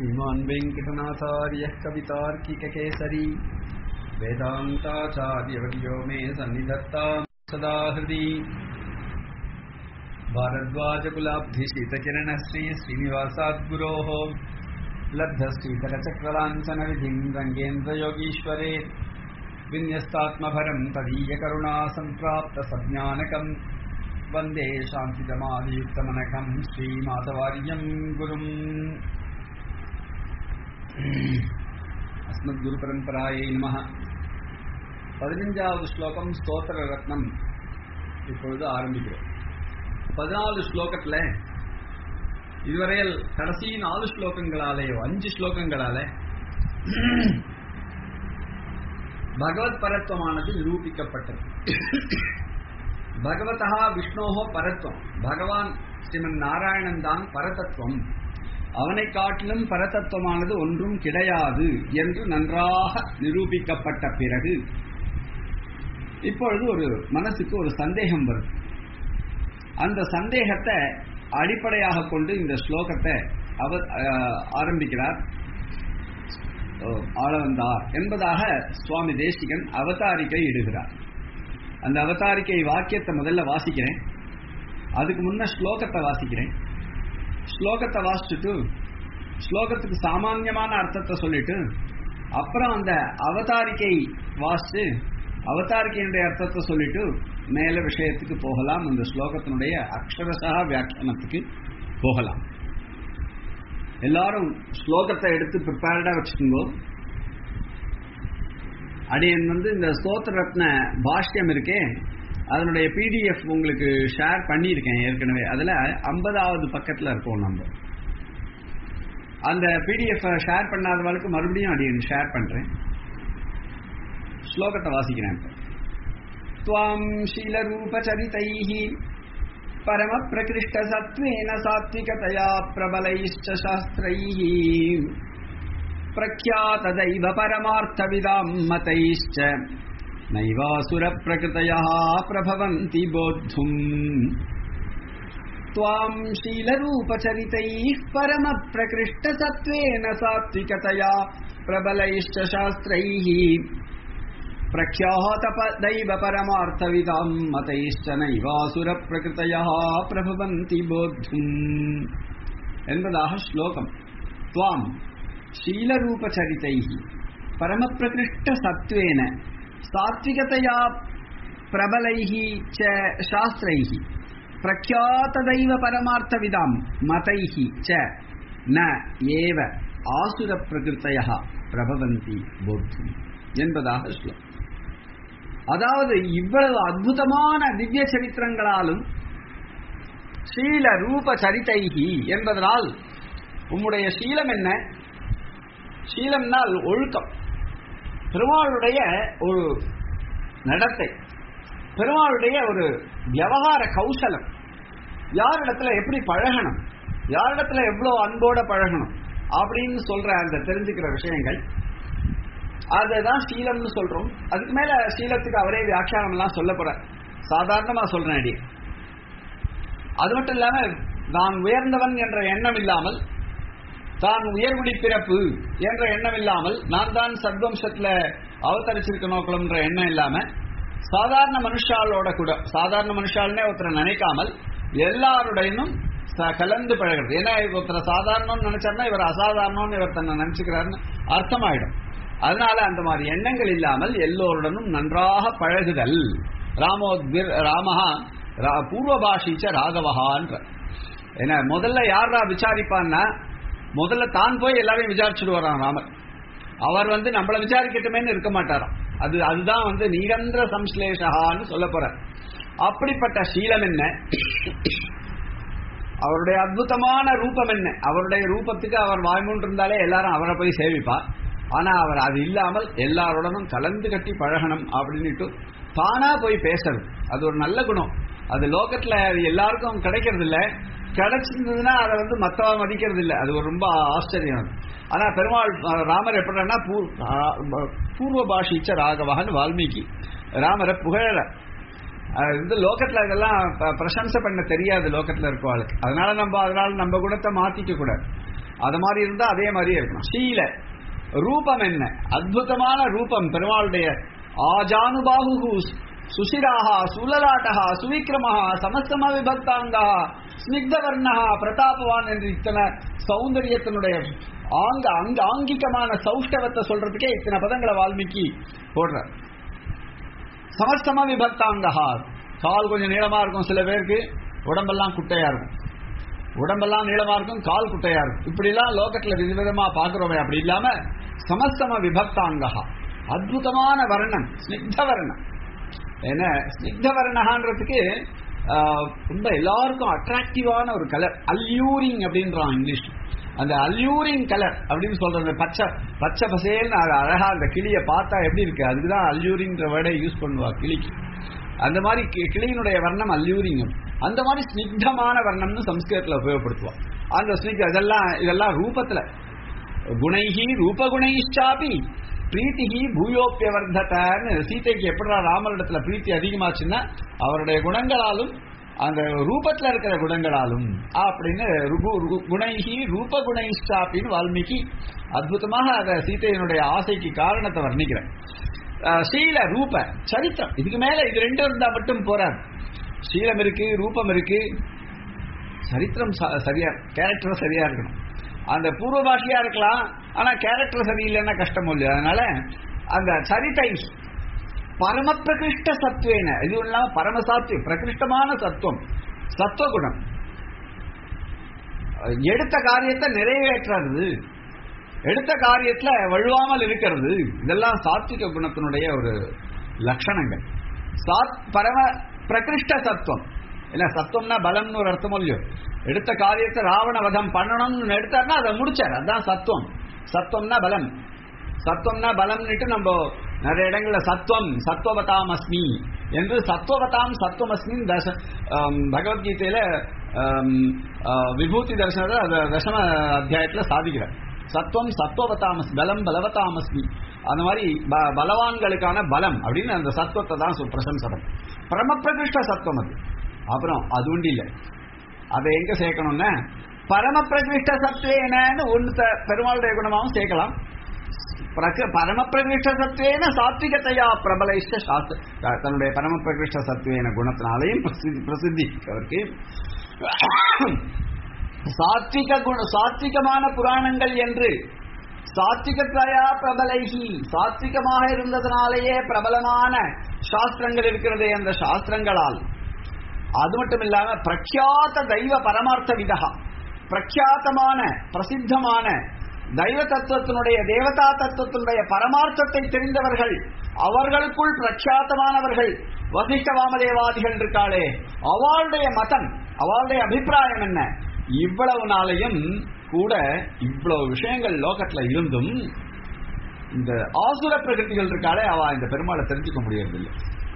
श्रीमान् वेङ्कटनाथार्यः कवितार्किककेसरी वेदान्ताचार्यवर्यो मे सन्निधत्तां सदा हृदि भारद्वाजकुलाब्धिशीतकिरणः श्री श्रीनिवासाद्गुरोः लब्धश्रीकरचक्रलाञ्छनविधिं रङ्गेन्द्रयोगीश्वरे विन्यस्तात्मभरं तदीयकरुणा सम्प्राप्तसज्ञानकम् वन्दे शान्तिदमादियुक्तमनकं श्रीमाधवार्यं गुरुम् அஸ்மத்குருபரம்பராயை நம பதினஞ்சாவது ஸ்லோகம் ஸ்தோத்திர ரத்னம் இப்பொழுது ஆரம்பிக்கிறோம் பதினாலு ஸ்லோகத்துல இதுவரையில் கடைசி நாலு ஸ்லோகங்களாலேயோ அஞ்சு ஸ்லோகங்களால பகவத் பரத்வமானது நிரூபிக்கப்பட்டது பகவதா விஷ்ணோகோ பரத்வம் பகவான் ஸ்ரீமன் நாராயணன் தான் பரதத்துவம் அவனை காட்டிலும் பரதத்துவமானது ஒன்றும் கிடையாது என்று நன்றாக நிரூபிக்கப்பட்ட பிறகு இப்பொழுது ஒரு மனசுக்கு ஒரு சந்தேகம் வருது அந்த சந்தேகத்தை அடிப்படையாக கொண்டு இந்த ஸ்லோகத்தை அவர் ஆரம்பிக்கிறார் ஆளவந்தார் என்பதாக சுவாமி தேசிகன் அவதாரிக்கை இடுகிறார் அந்த அவதாரிக்கை வாக்கியத்தை முதல்ல வாசிக்கிறேன் அதுக்கு முன்ன ஸ்லோகத்தை வாசிக்கிறேன் ஸ்லோகத்தை வாசிச்சுட்டு ஸ்லோகத்துக்கு சாமான்யமான அர்த்தத்தை சொல்லிட்டு அப்புறம் அந்த அவதாரிக்கை வாசிச்சு அவதாரிக்கையினுடைய அர்த்தத்தை சொல்லிட்டு மேல விஷயத்துக்கு போகலாம் அந்த ஸ்லோகத்தினுடைய அக்ஷரசா வியாக்கியானத்துக்கு போகலாம் எல்லாரும் ஸ்லோகத்தை எடுத்து ப்ரிப்பேர்டா வச்சுக்கோங்க அடியன் வந்து இந்த ஸ்தோத்திர ரத்ன பாஷ்யம் இருக்கே அதனுடைய பிடிஎஃப் உங்களுக்கு ஷேர் பண்ணியிருக்கேன் ஏற்கனவே அதில் ஐம்பதாவது பக்கத்தில் இருக்கோம் நம்ம அந்த பிடிஎஃப் ஷேர் பண்ணாதவளுக்கு மறுபடியும் அடியன் ஷேர் பண்ணுறேன் ஸ்லோகத்தை வாசிக்கிறேன் இப்போ துவாம் शीलरूपचरितैः परमप्रकृष्टसत्त्वेन सात्विकतया प्रबलैश्च शास्त्रैः प्रख्यातदैव परमार्थविदां मतैश्च नैवासुरप्रकृतयः प्रभवन्ति बोद्धुम् त्वाम् शीलरूपचरितैः परमप्रकृष्टसत्त्वेन सात्विकतया प्रबलैश्च शास्त्रैः प्रख्यातपदैव परमार्थविदाम् मतैश्च नैवासुरप्रकृतयः प्रभवन्ति बोद्धुम् என்பதாக ஸ்லோகம் துவாம் शीलरूपचरितैः परमप्रकृष्टसत्त्वेन सात्विकतया प्रबलैः च शास्त्रैः प्रख्यातदैव परमार्थविदां मतैः च न एव ஆசுரப்பிரகிருத்தையா பிரபவந்தி போத்தும் என்பதாக ஸ்லோகம் அதாவது இவ்வளவு அற்புதமான திவ்ய சரித்திரங்களாலும் ஸ்ரீல ரூப சரிதைகி என்பதனால் உம்முடைய சீலம் என்ன சீலம்னால் ஒழுக்கம் பெருமாளுடைய ஒரு நடத்தை பெருமாளுடைய ஒரு விவகார கௌசலம் யாரிடத்துல எப்படி பழகணும் யாரிடத்துல எவ்வளவு அன்போட பழகணும் அப்படின்னு சொல்ற அந்த தெரிஞ்சுக்கிற விஷயங்கள் அதுதான் சீலம்னு சொல்றோம் அதுக்கு மேல சீலத்துக்கு அவரே வியாக்கியானம் எல்லாம் சொல்ல போற சாதாரணமா சொல்றேன் அடி அது மட்டும் இல்லாம நான் உயர்ந்தவன் என்ற எண்ணம் இல்லாமல் தான் உயர்குடி பிறப்பு என்ற எண்ணம் இல்லாமல் நான் தான் சத்வம்சத்துல அவதரிச்சிருக்க நோக்கணும்ன்ற எண்ணம் இல்லாம சாதாரண மனுஷாலோட கூட சாதாரண மனுஷால்னே ஒருத்தரை நினைக்காமல் எல்லாருடையும் கலந்து பழகிறது ஏன்னா ஒருத்தர் சாதாரணம்னு நினைச்சாருன்னா இவர் அசாதாரணம்னு இவர் தன்னை நினைச்சுக்கிறாருன்னு அர்த்தமாயிடும் அதனால அந்த மாதிரி எண்ணங்கள் இல்லாமல் எல்லோருடனும் நன்றாக பழகுதல் ராமோத்விர் ராமஹா பூர்வபாஷிச்ச ராகவஹான்ற ஏன்னா முதல்ல யாரா விசாரிப்பான்னா முதல்ல தான் போய் எல்லாரையும் விசாரிச்சுட்டு வரான் ராமர் அவர் வந்து நம்மளை விசாரிக்கட்டுமேன்னு இருக்க மாட்டாராம் அது அதுதான் வந்து நிரந்தர சம்ஸ்லேஷகான்னு சொல்ல போற அப்படிப்பட்ட சீலம் என்ன அவருடைய அற்புதமான ரூபம் என்ன அவருடைய ரூபத்துக்கு அவர் வாய்மூன்று இருந்தாலே எல்லாரும் அவரை போய் சேவிப்பார் ஆனா அவர் அது இல்லாமல் எல்லாருடனும் கலந்து கட்டி பழகணும் அப்படின்னுட்டு தானா போய் பேசுறது அது ஒரு நல்ல குணம் அது லோகத்துல எல்லாருக்கும் கிடைக்கிறது இல்ல கிடைச்சிருந்ததுன்னா அதை வந்து மத்தவ மதிக்கிறது இல்லை அது ஒரு ரொம்ப ஆச்சரியம் ஆனா பெருமாள் ராமர் எப்படின்னா பூர்வ பாஷிச்ச ராகவகன் வால்மீகி ராமரை புகழ இது லோகத்துல இதெல்லாம் பிரசம்சை பண்ண தெரியாது லோகத்துல இருக்கவாளுக்கு அதனால நம்ம அதனால நம்ம குணத்தை மாத்திக்க கூடாது அது மாதிரி இருந்தா அதே மாதிரியே இருக்கணும் ஷீல ரூபம் என்ன அற்புதமான ரூபம் பெருமாளுடைய ஆஜானுபாகு சுசிராகா சுலலாட்டகா சுவிக்ரமஹா சமஸ்தம விபக்தாங்கா ஸ்னிக்தவர்ணகா பிரதாபவான் என்று இத்தனை சௌந்தரியத்தினுடைய ஆங்க அங்க ஆங்கிகமான சௌஷ்டவத்தை சொல்றதுக்கே இத்தனை பதங்களை வால்மீகி போடுறார் சமஸ்தம விபக்தாங்கா கால் கொஞ்சம் நீளமா இருக்கும் சில பேருக்கு உடம்பெல்லாம் குட்டையா இருக்கும் உடம்பெல்லாம் நீளமா இருக்கும் கால் குட்டையா இருக்கும் இப்படி எல்லாம் லோகத்துல விதவிதமா பாக்குறோமே அப்படி இல்லாம சமஸ்தம விபக்தாங்கா அற்புதமான வர்ணம் ஸ்னிக்த வர்ணம் ஏன்னா ஸ்னிக்த வர்ணகான்றதுக்கு ஆஹ், ரொம்ப எல்லாருக்கும் அட்ராக்டிவான ஒரு கலர் அல்யூரிங் அப்படின்றான் இங்கிலீஷ் அந்த அல்யூரிங் கலர் அப்படின்னு சொல்றது அந்த பச்சை பச்சை பசேல்னு அது அழகா அந்த கிளியை பார்த்தா எப்படி இருக்கு அதுக்குதான் அல்யூரிங்ன்ற வேர்டை யூஸ் பண்ணுவா கிளிக்கு அந்த மாதிரி கி- கிளியினுடைய வர்ணம் அல்யூரிங் அந்த மாதிரி ஸ்னிக்தமான வர்ணம்னு சம்ஸ்கிருதத்துல உபயோகப்படுத்துவா அந்த ஸ்னிக் இதெல்லாம் இதெல்லாம் ரூபத்துல குணைஹி ரூபகுணைஷ்டாபி பிரீத்திஹி பூயோப்பியவர்தத்தன்னு சீதைக்கு எப்படா ராமரிடத்துல பிரீத்தி அதிகமாச்சுன்னா அவருடைய குணங்களாலும் அந்த ரூபத்துல இருக்கிற குணங்களாலும் அப்படின்னு ருகு- ரு- குணைஹி ரூபகுணைஷ்டாப்பின்னு வால்மீகி அற்புதமாக அத சீதையினுடைய ஆசைக்கு காரணத்தை வர்ணிக்கிறேன் அஹ் சீல ரூப சரித்திரம் இதுக்கு மேல இது ரெண்டும் இருந்தா மட்டும் போறாது சீலம் இருக்கு ரூபம் இருக்கு சரித்திரம் ச- சரியா கேரக்டர் சரியா இருக்கணும் அந்த பூர்வ பாஷையா இருக்கலாம் ஆனா கேரக்டர் சரியில்லைன்னா கஷ்டம் இல்லையா அதனால அந்த சரித்தை பரம பிரகிருஷ்ட சத்துவேன இது இல்லாம பரமசாத்வி பிரகிருஷ்டமான சத்துவம் சத்துவகுணம் எடுத்த காரியத்தை நிறைவேற்றுறது எடுத்த காரியத்துல வழுவாமல் இருக்கிறது இதெல்லாம் சாத்விக குணத்தினுடைய ஒரு லட்சணங்கள் சாத் பரம பிரகிருஷ்ட சத்துவம் இல்ல சத்துவம்னா பலம்னு ஒரு அர்த்தம் இல்லையோ எடுத்த காரியத்தை ராவண வதம் பண்ணணும்னு எடுத்தாருன்னா அதை முடிச்சார் அதான் சத்துவம் சத்துவம்னா பலம் சத்துவம்னா பலம்னுட்டு நம்ம நிறைய இடங்கள்ல சத்துவம் சத்துவவதாம் அஸ்மி என்று சத்துவவதாம் சத்துவமஸ்மி தச ஆம், பகவத்கீதையில ஆம், ஆ, விபூதி தர்சனத்தை அது தசம அத்தியாயத்துல சாதிக்கிறார் சத்துவம் சத்துவவதாமஸ் பலம் பலவதாமஸ்மி அந்த மாதிரி ப- பலவான்களுக்கான பலம் அப்படின்னு அந்த சத்துவத்தை தான் சொல் பிரசம்சனம் பரமபிரகிருஷ்ட சத்துவம் அது அப்புறம் அது உண்டு இல்லை அதை எங்க சேர்க்கணும்னா பரமபிரகிருஷ்ட சத்துவேனன்னு ஒன்று பெருமாளுடைய குணமாகவும் சேர்க்கலாம் பிரக- பரமபிரகிருஷ்ட சத்துவேன சாத்விகத்தையா பிரபலைஷ்ட சாஸ்திர த- தன்னுடைய பரமபிரகிருஷ்ட சத்துவேன குணத்தினாலையும் பிரசித்தி பிரசித்தி அவருக்கு சாத்விக குண சாத்விகமான புராணங்கள் என்று சாத்விகத்வயா பிரபலைகி சாத்விகமாக இருந்ததனாலேயே பிரபலமான சாஸ்திரங்கள் இருக்கிறதே அந்த சாஸ்திரங்களால் அது மட்டும் இல்லாம பிரக்யாத தெய்வ பரமார்த்த விதகா பிரக்யாத்தமான பிரசித்தமான தெய்வ தத்துவத்தினுடைய தேவதா தத்துவத்தினுடைய பரமார்த்தத்தை தெரிந்தவர்கள் அவர்களுக்குள் பிரக்யாத்தமானவர்கள் வசிஷ்ட வாமதேவாதிகள் இருக்காளே அவளுடைய மதம் அவளுடைய அபிப்பிராயம் என்ன இவ்வளவு நாளையும் கூட இவ்வளவு விஷயங்கள் லோகத்துல இருந்தும் இந்த ஆசுர பிரகிருதிகள் இருக்காளே அவ இந்த பெருமாளை தெரிஞ்சுக்க முடியறதில்லை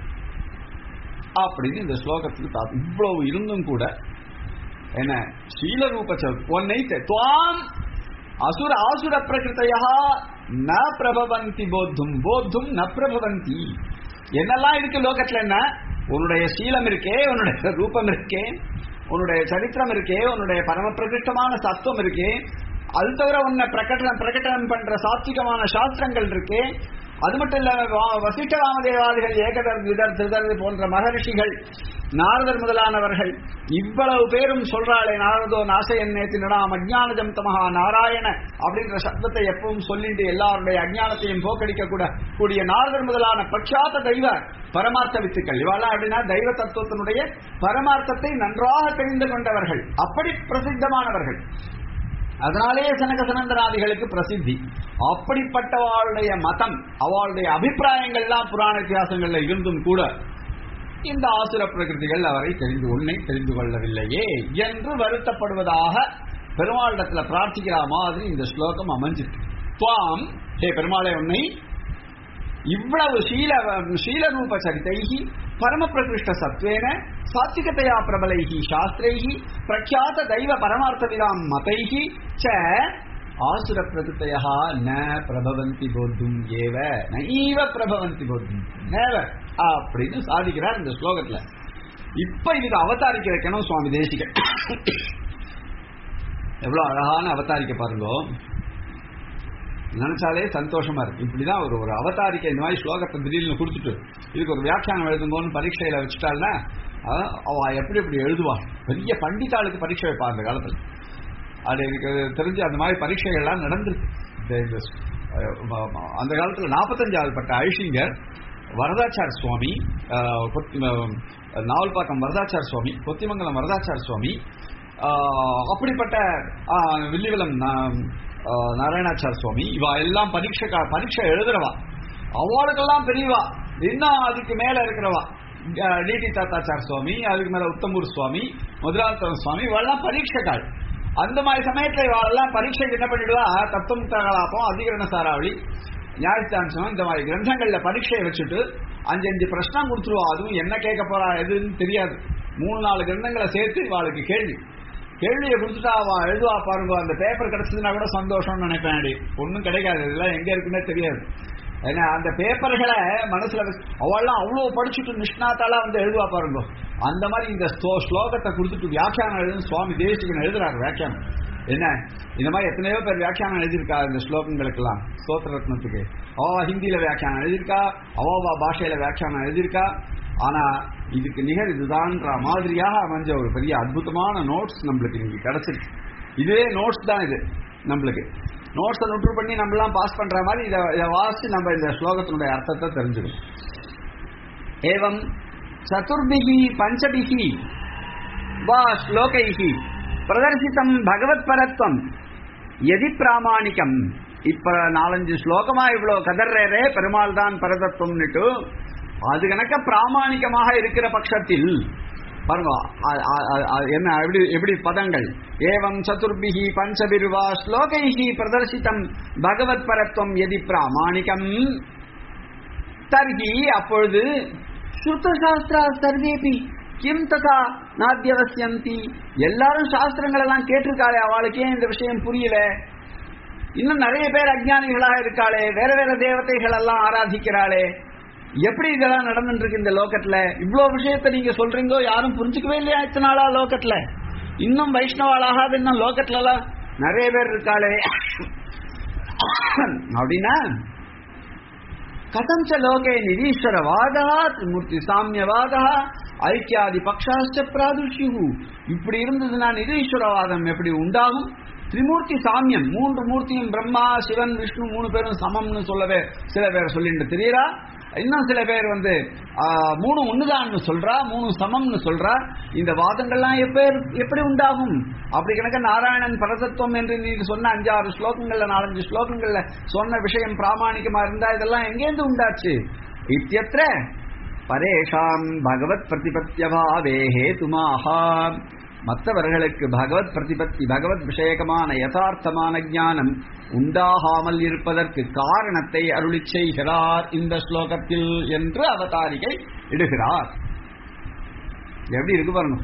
அப்படின்னு இந்த ஸ்லோகத்துக்கு தா- இவ்வளவு இருந்தும் கூட என்ன சீலரூப ச- உன்னை தெ- துவாம் அசுர ஆசுர பிரகிருத்தையா ந பிரபவந்தி போத்தும் போத்தும் ந பிரபவந்தி என்னெல்லாம் இருக்கு லோகத்துல என்ன உன்னுடைய சீலம் இருக்கே உன்னுடைய ரூபம் இருக்கே உன்னுடைய சரித்திரம் இருக்கே உன்னுடைய பரம பிரகிருஷ்டமான சத்துவம் இருக்கே அது தவிர உன்னை பிரகடனம் பிரகடனம் பண்ற சாத்விகமான சாஸ்திரங்கள் இருக்கே அது மட்டும் இல்ல வா- வசிஷ்ட ராமதேவாதிகள் ஏகதர் விதர் திருதர் போன்ற மகரிஷிகள் நாரதர் முதலானவர்கள் இவ்வளவு பேரும் சொல்றாளே நாரதோ நாசயன் நேத்து நடாம் அஜ்ஞானஜம் தமஹா நாராயண அப்படின்ற சப்தத்தை எப்பவும் சொல்லிட்டு எல்லாருடைய அஜ்ஞானத்தையும் போக்கடிக்க கூட கூடிய நாரதர் முதலான பிரக்யாத தெய்வ பரமார்த்த வித்துக்கள் இவாளா அப்படின்னா தெய்வ தத்துவத்தினுடைய பரமார்த்தத்தை நன்றாக தெரிந்து கொண்டவர்கள் அப்படி பிரசித்தமானவர்கள் அதனாலேயே சனக சனந்தனாதிகளுக்கு பிரசித்தி அப்படிப்பட்டவாளுடைய மதம் அவளுடைய அபிப்பிராயங்கள்லாம் புராண இத்தியாசங்கள்ல இருந்தும் கூட இந்த ஆசுர பிரகிருதிகள் அவரை தெரிந்து உன்னை தெரிந்து கொள்ளவில்லையே என்று வருத்தப்படுவதாக பெருமாளிடத்துல பிரார்த்திக்கிற மாதிரி இந்த ஸ்லோகம் அமைஞ்சிருக்கு துவாம் ஹே பெருமாளே உன்னை இவ்வளவு சீல சீலரூப சரிதைகி பரம பிரகிருஷ்ட சத்வேன சாத்விகதையா பிரபலைகி சாஸ்திரைகி பிரக்யாத தெய்வ பரமார்த்தவிதாம் மதைகி ச ஆசுர பிரகிருத்தயா ந பிரபவந்தி போத்தும் ஏவ நைவ பிரபவந்தி போத்தும் நேவர் அப்படின்னு சாதிக்கிறார் இந்த ஸ்லோகத்துல இப்ப இதுக்கு அவதாரிக்க வைக்கணும் சுவாமி தேசிக எவ்வளவு அழகான அவதாரிக்க பாருங்க நினைச்சாலே சந்தோஷமா இருக்கு இப்படிதான் ஒரு ஒரு அவதாரிக்கை இந்த மாதிரி ஸ்லோகத்தை திடீர்னு கொடுத்துட்டு இதுக்கு ஒரு வியாக்கியானம் எழுதுங்கன்னு பரீட்சையில வச்சுட்டாள்னா அஹ், அவ எப்படி எப்படி எழுதுவா பெரிய பண்டிதாளுக்கு பரீட்சை வைப்பா அந்த காலத்துல அது எனக்கு தெரிஞ்சு அந்த மாதிரி பரீட்சைகள்லாம் நடந்திருக்கு இந்த- இந்த ஸ்- அஹ், அந்த காலத்துல நாற்பத்தஞ்சாவது பட்ட அழிஷிங்கர் வரதாச்சார் சுவாமி அஹ், கொத்தி- அஹ், நாவல்பாக்கம் வரதாச்சார் சுவாமி கொத்திமங்கலம் வரதாச்சார் சுவாமி ஆஹ், அப்படிப்பட்ட ஆஹ், வில்லிவலம் நா- ஆஹ், நாராயணாச்சார் சுவாமி இவா எல்லாம் பரீட்சை கா- பரீட்சை எழுதுறவா அவளுக்கெல்லாம் பெரியவா இன்னும் அதுக்கு மேல இருக்கிறவா டிடி தாத்தாச்சார் சுவாமி அதுக்கு மேல உத்தமூர் சுவாமி முதலாத்தவன் சுவாமி இவெல்லாம் பரீட்சைக்காள் அந்த மாதிரி சமயத்துல இவாளெல்லாம் பரீட்சைக்கு என்ன பண்ணிடுவா தத்துவம் தகலாப்பம் அதிகரண சாராவளி ஞாயிற்றாஞ்சம் இந்த மாதிரி கிரந்தங்கள்ல பரீட்சையை வச்சுட்டு அஞ்சு அஞ்சு பிரச்சனம் கொடுத்துருவா அதுவும் என்ன கேட்க போறா எதுன்னு தெரியாது மூணு நாலு கிரந்தங்களை சேர்த்து இவாளுக்கு கேள்வி கேள்வியை கொடுத்துட்டா அவ எழுதுவா பாருங்க அந்த பேப்பர் கிடைச்சதுன்னா கூட சந்தோஷம்னு நினைப்பேன் அடி ஒன்றும் கிடைக்காது இதெல்லாம் எங்க இருக்குன்னே தெரியாது ஏன்னா அந்த பேப்பர்களை மனசுல வச்சு அவள்லாம் அவ்வளவு படிச்சுட்டு நிஷ்ணாத்தால வந்து எழுதுவா பாருங்க அந்த மாதிரி இந்த ஸ்லோ- ஸ்லோகத்தை கொடுத்துட்டு வியாக்கியானம் எழுதுன்னு சுவாமி தேசிகன் எழுதுறாரு வியாக்கியானம் என்ன இந்த மாதிரி எத்தனையோ பேர் வியாக்கியானம் எழுதியிருக்கா இந்த ஸ்லோகங்களுக்கெல்லாம் ஸ்தோத்திர ரத்னத்துக்கு அவ ஹிந்தியில வியாக்கியானம் எழுதியிருக்கா அவா பாஷையில வியாக்கியானம் எழுதியிருக்கா ஆனா இதுக்கு நிகர் இதுதான்ற மாதிரியாக அமைஞ்ச ஒரு பெரிய அற்புதமான நோட்ஸ் நம்மளுக்கு இன்னைக்கு கிடைச்சிருக்கு இதுவே நோட்ஸ் தான் இது நம்மளுக்கு நோட்ஸை நோட்டு பண்ணி நம்மளாம் பாஸ் பண்ற மாதிரி இதை இதை வாசிச்சு நம்ம இந்த ஸ்லோகத்தினுடைய அர்த்தத்தை தெரிஞ்சுக்கணும் ஏவம் சதுர்பிகி பஞ்சபிகி வா ஸ்லோகைகி பிரதர்சித்தம் பகவத் பரத்வம் எதி பிராமாணிக்கம் இப்ப நாலஞ்சு ஸ்லோகமா இவ்வளவு கதர்றே பெருமாள் தான் பரதத்துவம்னுட்டு அது கணக்க பிராமாணிகமாக இருக்கிற பட்சத்தில் பாருங்க அ- அ- அ- அ- என்ன எப்படி எப்படி பதங்கள் ஏவம் சதுர்பிகி பஞ்சபிர்வா ஸ்லோகைகி பிரதர்சித்தம் பகவத் பரத்வம் எதி பிராமாணிகம் தர்ஹி அப்பொழுது ஸ்ருத சாஸ்திரா சர்வேபி கிம் ததா நாத்தியவசியந்தி எல்லாரும் சாஸ்திரங்கள் எல்லாம் கேட்டிருக்காளே அவளுக்கு ஏன் இந்த விஷயம் புரியல இன்னும் நிறைய பேர் அஜ்ஞானிகளாக இருக்காளே வேற வேற தேவதைகள் எல்லாம் ஆராதிக்கிறாளே எப்படி இதெல்லாம் நடந்துட்டு இருக்கு இந்த லோகத்துல இவ்வளவு விஷயத்தை நீங்க சொல்றீங்கோ யாரும் புரிஞ்சுக்கவே இல்லையா இத்தனை நாளா லோகத்துல இன்னும் வைஷ்ணவாளாகாத இன்னும் லோகத்துல எல்லாம் நிறைய பேர் இருக்காளே அப்படின்னா கதம் ச லோகே நிரீஸ்வரவாதா திரிமூர்த்தி சாமியவாதா ஐக்கியாதி பக்ஷாச்ச பிராதுஷ்யு இப்படி இருந்ததுன்னா நிரீஸ்வரவாதம் எப்படி உண்டாகும் திரிமூர்த்தி சாமியம் மூன்று மூர்த்தியும் பிரம்மா சிவன் விஷ்ணு மூணு பேரும் சமம்னு சொல்லவே சில பேர் சொல்லிட்டு தெரியறா இன்னும் சில பேர் வந்து ஆ, மூணு ஒண்ணுதான்னு சொல்றா மூணு சமம்னு சொல்றா இந்த வாதங்கள்லாம் எப்ப எப்படி உண்டாகும் அப்படி கணக்க நாராயணன் பரதத்துவம் என்று நீ சொன்ன அஞ்சாறு ஸ்லோகங்கள்ல நாலஞ்சு ஸ்லோகங்கள்ல சொன்ன விஷயம் பிராமாணிகமா இருந்தா இதெல்லாம் எங்கேருந்து உண்டாச்சு இத்தியத்திர பரேஷாம் பகவத் பிரதிபத்தியபாவே ஹேதுமாஹா மற்றவர்களுக்கு பகவத் பிரதிபத்தி பகவத் விஷயகமான யதார்த்தமான ஞானம் உண்டாகாமல் இருப்பதற்கு காரணத்தை அருளிச் செய்கிறார் இந்த ஸ்லோகத்தில் என்று அவதாரிகை இடுகிறார் எப்படி இருக்கு பாருங்க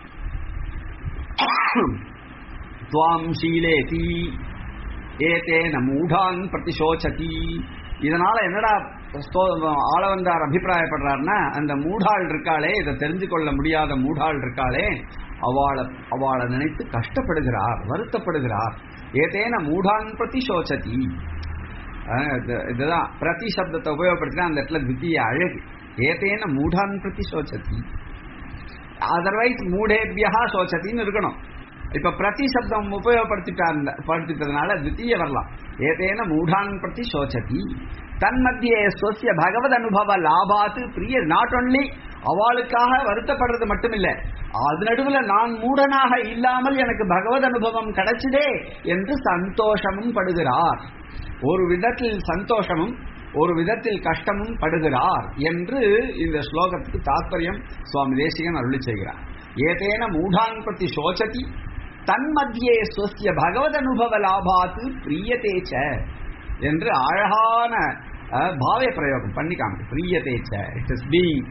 துவாம் சீலேதி ஏதேன மூடான் பிரதிசோச்சதி இதனால என்னடா ஸ்தோ- ஆளவந்தார் அபிப்பிராயப்படுறாருன்னா அந்த மூடாள் இருக்காளே இதை தெரிஞ்சு கொள்ள முடியாத மூடாள் இருக்காளே அவளை அவளை நினைத்து கஷ்டப்படுகிறார் வருத்தப்படுகிறார் ஏதேன மூடான் பிரதிசோச்சதி அஹ் இது- இதுதான் பிரதி சப்தத்தை உபயோகப்படுத்தினா அந்த இடத்துல தித்திய அழகு ஏதேன மூடான் பிரதிசோச்சதி அதர்வைஸ் மூடேபியா சோச்சத்தின்னு இருக்கணும் இப்ப பிரதி சப்தம் உபயோகப்படுத்திட்டாங்க படுத்திட்டதுனால தித்திய வரலாம் ஏதேன மூடான் பிரதி சோச்சதி தன்மத்தியே ஸ்வசிய பகவத் அனுபவ லாபாத்து பிரிய நாட் ஒன்லி அவளுக்காக வருத்தப்படுறது மட்டுமில்ல அது நடுவுல நான் மூடனாக இல்லாமல் எனக்கு பகவத் அனுபவம் கிடைச்சதே என்று சந்தோஷமும் படுகிறார் ஒரு விதத்தில் சந்தோஷமும் ஒரு விதத்தில் கஷ்டமும் படுகிறார் என்று இந்த ஸ்லோகத்துக்கு தாத்பரியம் சுவாமி தேசிகன் அருளி செய்கிறார் ஏதேன மூடான் பிரதி சோச்சதி தன்மத்தியே ஸ்வசிய பகவத் அனுபவ லாபாத்து பிரியதேச்ச என்று அழகான அஹ், பாவ பிரயோகம் பண்ணி காமிக்கு பிரியதேச்ச இட் இஸ் பீங்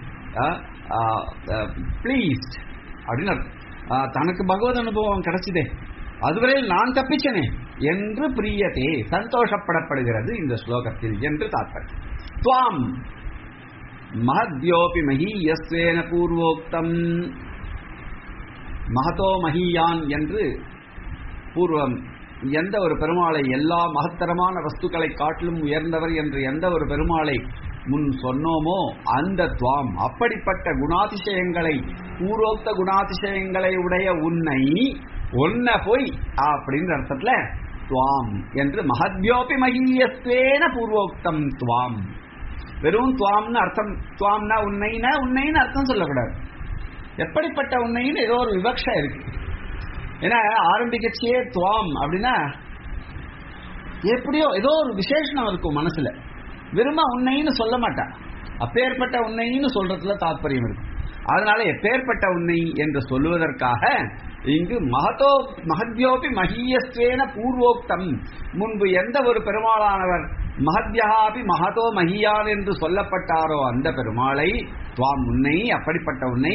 ப்ளீஸ்ட் அப்படின்னு அர்த்தம். அஹ், தனக்கு பகவத் அனுபவம் கிடைச்சதே அதுவரையில் நான் தப்பிச்சனே என்று பிரியதே சந்தோஷப்படப்படுகிறது இந்த ஸ்லோகத்தில் என்று தாத்பரியம் துவாம் மகத்யோபி மகீயஸ்வேன பூர்வோக்தம் மகதோ மகியான் என்று பூர்வம் எந்த ஒரு பெருமாளை எல்லா மகத்தரமான வஸ்துக்களை காட்டிலும் உயர்ந்தவர் என்று எந்த ஒரு பெருமாளை முன் சொன்னோமோ அந்த துவாம் அப்படிப்பட்ட குணாதிசயங்களை பூர்வோக்த குணாதிசயங்களை உடைய உன்னை ஒன்ன போய் அப்படின்ற அர்த்தத்துல துவாம் என்று மகத்யோபி மகியஸ்வேன பூர்வோக்தம் துவாம் வெறும் துவாம்னு அர்த்தம் துவாம்னா உன்னைனா உன்னைன்னு அர்த்தம் சொல்லக்கூடாது எப்படிப்பட்ட உன்னைன்னு ஏதோ ஒரு விவக்ஷா இருக்கு ஏன்னா ஆரம்பிக்கச்சே துவாம் அப்படின்னா எப்படியோ ஏதோ ஒரு விசேஷனம் இருக்கும் மனசுல வெறுமா உன்னைன்னு சொல்ல மாட்டான் அப்பேற்பட்ட உன்னைன்னு சொல்றதுல தாற்பயம் இருக்கும் அதனால எப்பேற்பட்ட உன்னை என்று சொல்லுவதற்காக இங்கு மகதோ மகத்யோபி மகியஸ்வேன பூர்வோக்தம் முன்பு எந்த ஒரு பெருமாளானவர் மகத்யாபி மகதோ மகியான் என்று சொல்லப்பட்டாரோ அந்த பெருமாளை துவாம் உன்னை அப்படிப்பட்ட உன்னை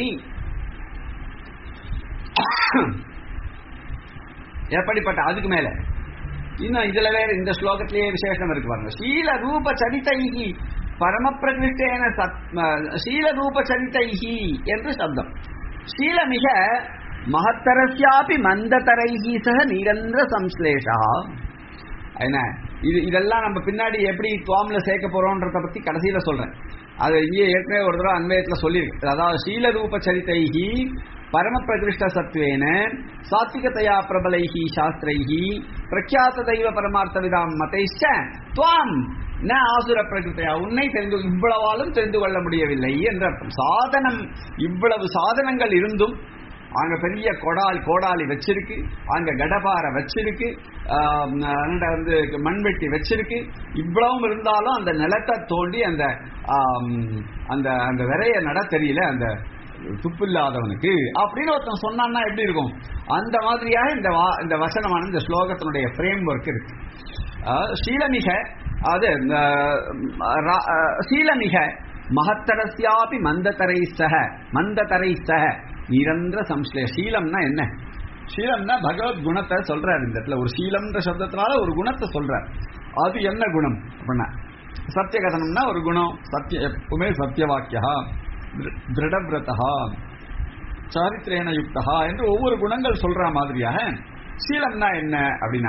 எப்படிப்பட்ட அதுக்கு மேல இன்னும் இதுல வேற இந்த ஸ்லோகத்திலேயே விசேஷம் இருக்கு பாருங்க சீல ரூப சரிதைகி பரம பிரகிருஷ்டேன சீல ரூப சரிதைகி என்று சப்தம் சீல மிக மகத்தரஸ்யாபி மந்ததரைகி சக நிரந்தர சம்ஸ்லேஷா என்ன இது இதெல்லாம் நம்ம பின்னாடி எப்படி துவாம்ல சேர்க்க போறோம்ன்றத பத்தி கடைசியில சொல்றேன் அது இங்கே ஏற்கனவே ஒரு தடவை அன்வயத்துல சொல்லியிருக்கு அதாவது சீல ரூப சரிதைகி பரம பிரகிருஷ்ட சத்வேன சாத்விகதையா பிரபலைஹி சாஸ்திரைஹி பிரக்யாத தெய்வ பரமார்த்த விதாம் மதைச்ச துவாம் ந ஆசுர பிரகிருத்தையா உன்னை தெரிந்து இவ்வளவாலும் தெரிந்து கொள்ள முடியவில்லை என்ற அர்த்தம் சாதனம் இவ்வளவு சாதனங்கள் இருந்தும் அங்க பெரிய கொடால் கோடாலி வச்சிருக்கு அங்க கடபார வச்சிருக்கு அங்க வந்து மண்வெட்டி வச்சிருக்கு இவ்வளவும் இருந்தாலும் அந்த நிலத்தை தோண்டி அந்த அந்த அந்த விரைய நட தெரியல அந்த துப்பில்லாதவனுக்கு அப்படின்னு ஒருத்தன் சொன்னான்னா எப்படி இருக்கும் அந்த மாதிரியாக இந்த வா இந்த வசனமான இந்த ஸ்லோகத்தினுடைய ஃப்ரேம் ஒர்க் இருக்கு சீலமிக அது சீலமிக மகத்தரஸ்யாபி மந்ததரை சக மந்ததரை சக நிரந்தர சம்ஸ்லேஷ சீலம்னா என்ன சீலம்னா பகவத் குணத்தை சொல்றாரு இந்த இடத்துல ஒரு சீலம்ன்ற சப்தத்தினால ஒரு குணத்தை சொல்றார் அது என்ன குணம் அப்படின்னா சத்தியகதனம்னா ஒரு குணம் சத்திய எப்பவுமே சத்திய வாக்கியா திருடவிரதா சாரித்திரேன யுக்தா என்று ஒவ்வொரு குணங்கள் சொல்ற மாதிரியாக சீலம்னா என்ன அப்படின்னா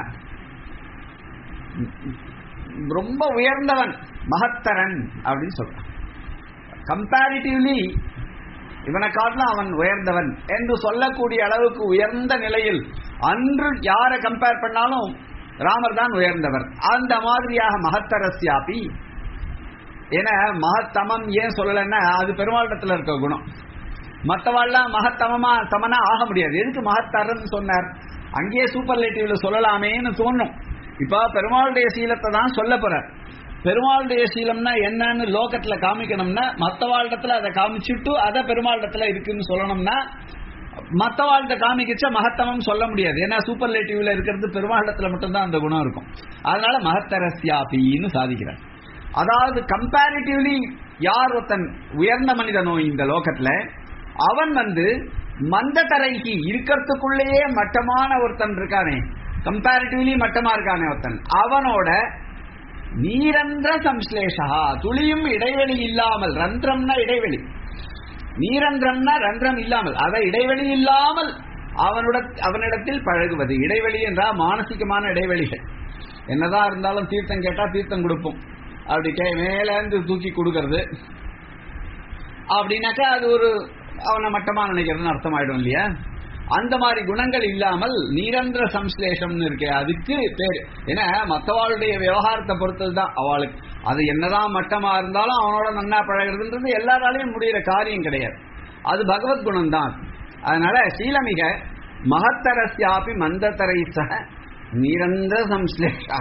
ரொம்ப உயர்ந்தவன் மகத்தரன் அப்படின்னு சொல்றான் கம்பேரிட்டிவ்லி இவனை காட்டிலும் அவன் உயர்ந்தவன் என்று சொல்லக்கூடிய அளவுக்கு உயர்ந்த நிலையில் அன்று யாரை கம்பேர் பண்ணாலும் ராமர் தான் உயர்ந்தவர் அந்த மாதிரியாக மகத்தரஸ்யாபி ஏன்னா மகத்தமம் ஏன் சொல்லலைன்னா அது பெருமாளிடத்துல இருக்க குணம் மற்றவாள்லாம் மகத்தமமா சமனா ஆக முடியாது எதுக்கு மகத்தரன்னு சொன்னார் அங்கேயே சூப்பர்லேட்டிவ்ல சொல்லலாமேன்னு தோணும் இப்ப பெருமாளுடைய சீலத்தை தான் சொல்ல போறார் பெருமாளுடைய சீலம்னா என்னன்னு லோகத்துல காமிக்கணும்னா மத்தவாழ்டத்துல அதை காமிச்சுட்டு அதை பெருமாளிடத்துல இருக்குன்னு சொல்லணும்னா மத்தவாழ்கிட்ட காமிக்கிச்சா மகத்தமம் சொல்ல முடியாது ஏன்னா சூப்பர்லேட்டிவ்ல இருக்கிறது பெருமாளிடத்துல மட்டும்தான் அந்த குணம் இருக்கும் அதனால மகத்தரஸ்யாபின்னு சாதிக்கிறார் அதாவது கம்பேரிட்டிவ்லி யார் ஒருத்தன் உயர்ந்த மனிதனோ இந்த லோகத்துல அவன் வந்து மந்த தரைக்கு இருக்கிறதுக்குள்ளேயே மட்டமான ஒருத்தன் இருக்கானே கம்பேரிட்டிவ்லி மட்டமா இருக்கானே ஒருத்தன் அவனோட நீரந்திர சம்ஸ்லேஷா துளியும் இடைவெளி இல்லாமல் ரந்திரம்னா இடைவெளி நீரந்திரம்னா ரந்திரம் இல்லாமல் அத இடைவெளி இல்லாமல் அவனுட அவனிடத்தில் பழகுவது இடைவெளி என்றால் மானசிகமான இடைவெளிகள் என்னதான் இருந்தாலும் தீர்த்தம் கேட்டா தீர்த்தம் கொடுப்போம் அப்படி கே மேலேந்து தூக்கி கொடுக்கறது அப்படின்னாக்கா அது ஒரு அவனை மட்டமா நினைக்கிறதுன்னு அர்த்தமாயிடும் இல்லையா அந்த மாதிரி குணங்கள் இல்லாமல் நிரந்தர சம்ஸ்லேஷம்னு இருக்கே அதுக்கு பேரு ஏன்னா மற்றவாளுடைய விவகாரத்தை பொறுத்தது தான் அவளுக்கு அது என்னதான் மட்டமா இருந்தாலும் அவனோட நன்னா பழகிறதுன்றது எல்லாராலையும் முடிகிற காரியம் கிடையாது அது பகவத் குணம் தான் அதனால சீலமிக மகத்தரஸ்யாபி மந்ததரை சக நிரந்தர சம்ஸ்லேஷா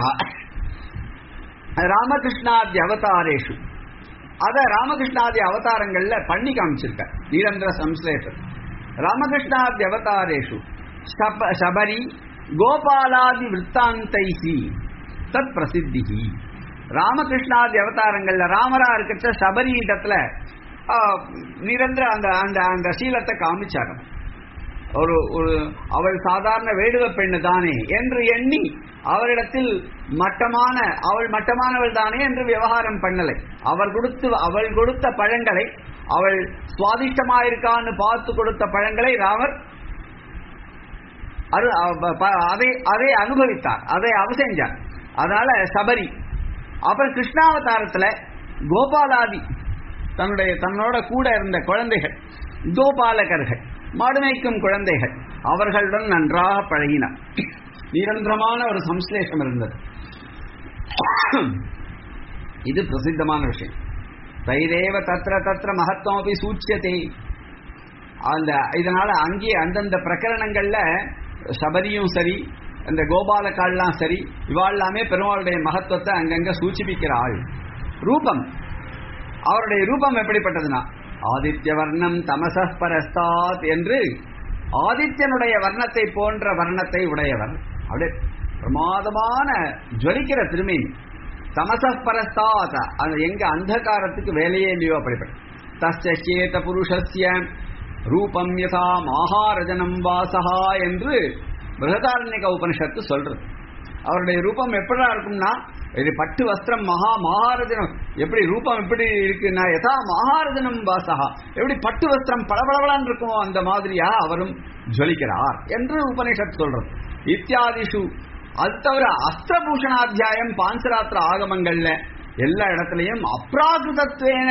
ராமகிருஷ்ணாதி அவதாரேஷு அத ராமகிருஷ்ணாதி அவதாரங்கள்ல பண்ணி காமிச்சிருக்க நிரந்தர சம்ஸ்லேஷம் ராமகிருஷ்ணாதி அவதாரேஷு சபரி கோபாலாதி விற்த்தாந்தைசி தத் பிரசித்தி ராமகிருஷ்ணாதி அவதாரங்கள்ல ராமரா இருக்கிற சபரி இடத்துல நிரந்தர அந்த அந்த அந்த சீலத்தை காமிச்சாங்க ஒரு ஒரு அவள் சாதாரண வேடுவ பெண்ணு தானே என்று எண்ணி அவரிடத்தில் மட்டமான அவள் மட்டமானவள் தானே என்று விவகாரம் பண்ணலை அவர் கொடுத்து அவள் கொடுத்த பழங்களை அவள் சுவாதிஷ்டமாயிருக்கான்னு பார்த்து கொடுத்த பழங்களை ராமர் அரு அ- ப- அதை அதை அனுபவித்தார் அதை அவசெஞ்சார் அதனால சபரி அப்புறம் கிருஷ்ணாவதாரத்துல கோபாலாதி தன்னுடைய தன்னோட கூட இருந்த குழந்தைகள் கோபாலகர்கள் மாடு மேய்க்கும் குழந்தைகள் அவர்களுடன் நன்றாக பழகினார் நிரந்தரமான ஒரு சம்ஸ்லேஷம் இருந்தது இது பிரசித்தமான விஷயம் தைரேவ தத்ர தத்ர மகத்துவம் அப்படி சூச்சியத்தை அந்த இதனால அங்கே அந்தந்த பிரகரணங்கள்ல சபரியும் சரி அந்த கோபாலக்கால்லாம் சரி இவாழ்லாமே பெருமாளுடைய மகத்துவத்தை அங்கங்க சூச்சிப்பிக்கிறாள் ரூபம் அவருடைய ரூபம் எப்படிப்பட்டதுன்னா ஆதித்ய வர்ணம் தமச பரஸ்தாத் என்று ஆதித்யனுடைய வர்ணத்தை போன்ற வர்ணத்தை உடையவர் அப்படியே பிரமாதமான ஜொலிக்கிற திருமேனி தமச பரஸ்தாத் அது எங்க அந்தகாரத்துக்கு வேலையே இல்லையோ அப்படிப்பட்ட தஸ்யேத புருஷஸ்ய ரூபம் யதா மகாரஜனம் வாசகா என்று பிரகதாரண்யக உபனிஷத்து சொல்றது அவருடைய ரூபம் எப்படா இருக்கும்னா இது பட்டு வஸ்திரம் மகா மகாரஜனம் எப்படி ரூபம் எப்படி இருக்குன்னா யதா மகாரஜனம் வாசகா எப்படி பட்டு வஸ்திரம் பளபளபளன்னு இருக்குமோ அந்த மாதிரியா அவரும் ஜொலிக்கிறார் என்று உபனிஷத் சொல்றது இத்தியாதிஷு அது தவிர அஸ்திரபூஷணாத்தியாயம் பாஞ்சராத்திர ஆகமங்கள்ல எல்லா இடத்துலயும் அப்ராகிருதத்வேன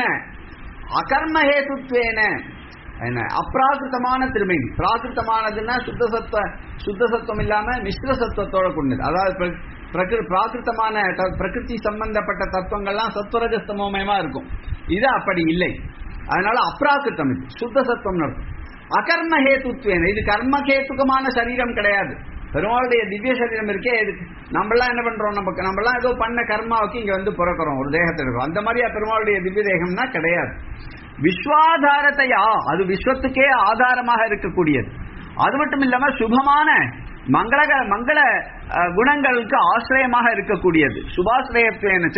அகர்மஹேதுத்வேன என்ன அப்ராகிருத்தமான திருமேனி பிராகிருத்தமானதுன்னா சுத்த சத்துவ சுத்த சத்துவம் இல்லாம மிஸ்ர சத்துவத்தோட கொண்டது அதாவது பிர- பிரகிரு- பிராகிருத்தமான த- பிரகிருதி சம்பந்தப்பட்ட தத்துவங்கள்லாம் சத்வரஜஸ்தமயமா இருக்கும் இது அப்படி இல்லை அதனால அப்ராகிருத்தம் இது சுத்த சத்துவம் இருக்கும் அகர்ம ஹேத்துத்வேன இது கர்மகேத்துக்கமான சரீரம் கிடையாது பெருமாளுடைய திவ்ய சரீரம் இருக்கே இது நம்மளாம் என்ன பண்றோம் நம்ம நம்மளாம் ஏதோ பண்ண கர்மாவுக்கு இங்க வந்து பிறக்கிறோம் ஒரு தேகத்தில் இருக்கோம் அந்த மாதிரியா பெருமாளுடைய திவ்ய தேகம்னா கிடையாது விஸ்வாதாரத்தையா அது விஸ்வத்துக்கே ஆதாரமாக இருக்கக்கூடியது அது மட்டும் இல்லாம சுபமான மங்களக மங்கள அஹ், குணங்களுக்கு ஆசிரியமாக இருக்கக்கூடியது சுபாசிரயத்துவேனச்ச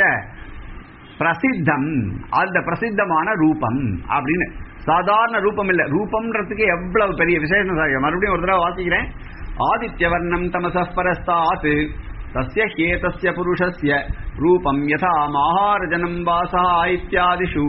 பிரசித்தம் அந்த பிரசித்தமான ரூபம் அப்படின்னு சாதாரண ரூபம் இல்ல ரூபம்ன்றதுக்கு எவ்வளவு பெரிய விசேஷம் சார் மறுபடியும் ஒரு தடவை வாசிக்கிறேன் ஆதித்யவர்ணம் தமச பரஸ்தாத் தஸ்ய ஹேதஸ்ய புருஷஸ்ய ரூபம் யதா மகாரஜனம் வாசா இத்தியாதிஷு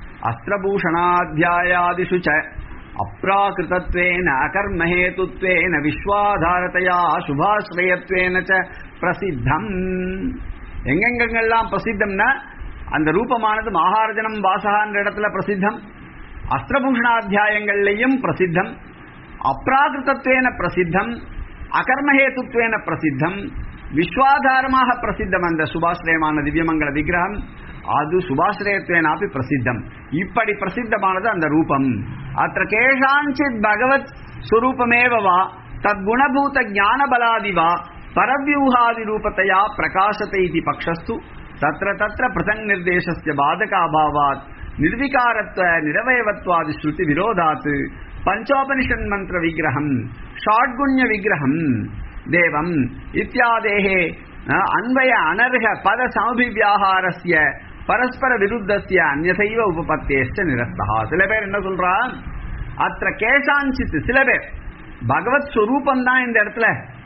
அஸ்திரபூஷணாத்தியாயாதிஷு ச அப்ராகிருதத்வேன அகர்மஹேதுத்வேன விஸ்வாதாரதையா சுபாஸ்ரயத்வேன ச பிரசித்தம் எங்கெங்கெங்கெல்லாம் பிரசித்தம்னா அந்த ரூபமானது மகாரஜனம் வாசகான்ற இடத்துல பிரசித்தம் அஸ்திரபூஷணாத்தியாயங்கள்லையும் பிரசித்தம் அப்ராகிருதத்வேன பிரசித்தம் அகர்மஹேதுத்வேன பிரசித்தம் விஸ்வாதாரமாக பிரசித்தம் அந்த சுபாஸ்ரயமான திவ்யமங்கல விக்கிரகம் அது சுபாஸ்ரயத்வேனாப்பி பிரசித்தம் இப்படி பிரசித்தமானது அந்த ரூபம் அத்த கேஷாஞ்சித் பகவத் சுரூபமேவ வா தத்குணபூத ஞானபலாதி வா பரவியூகாதி ரூபத்தையா பிரகாசத்தை இது பக்ஷஸ்து தத்ர தத்ர பிரசங் நிர்தேசஸ்ய பாதகாபாவாத் நிர்விகாரத்வ நிரவயவத்வாதி ஸ்ருதி விரோதாத் பஞ்சோபனிஷன் மந்திர விக்கிரகம் ஷாட்குண்ய விக்கிரகம் தேவம் இத்தியாதேகே அஹ், அன்வய அனர்ஹ பத சமபிவியாகாரஸ்ய பரஸ்பர விருத்தஸ்ய அந்நசைவ உபபத்தேஷ்ட நிரஸ்தா சில பேர் என்ன சொல்றா அத்த கேசாஞ்சித் சில பேர் பகவத் ஸ்வரூபம் தான் இந்த இடத்துல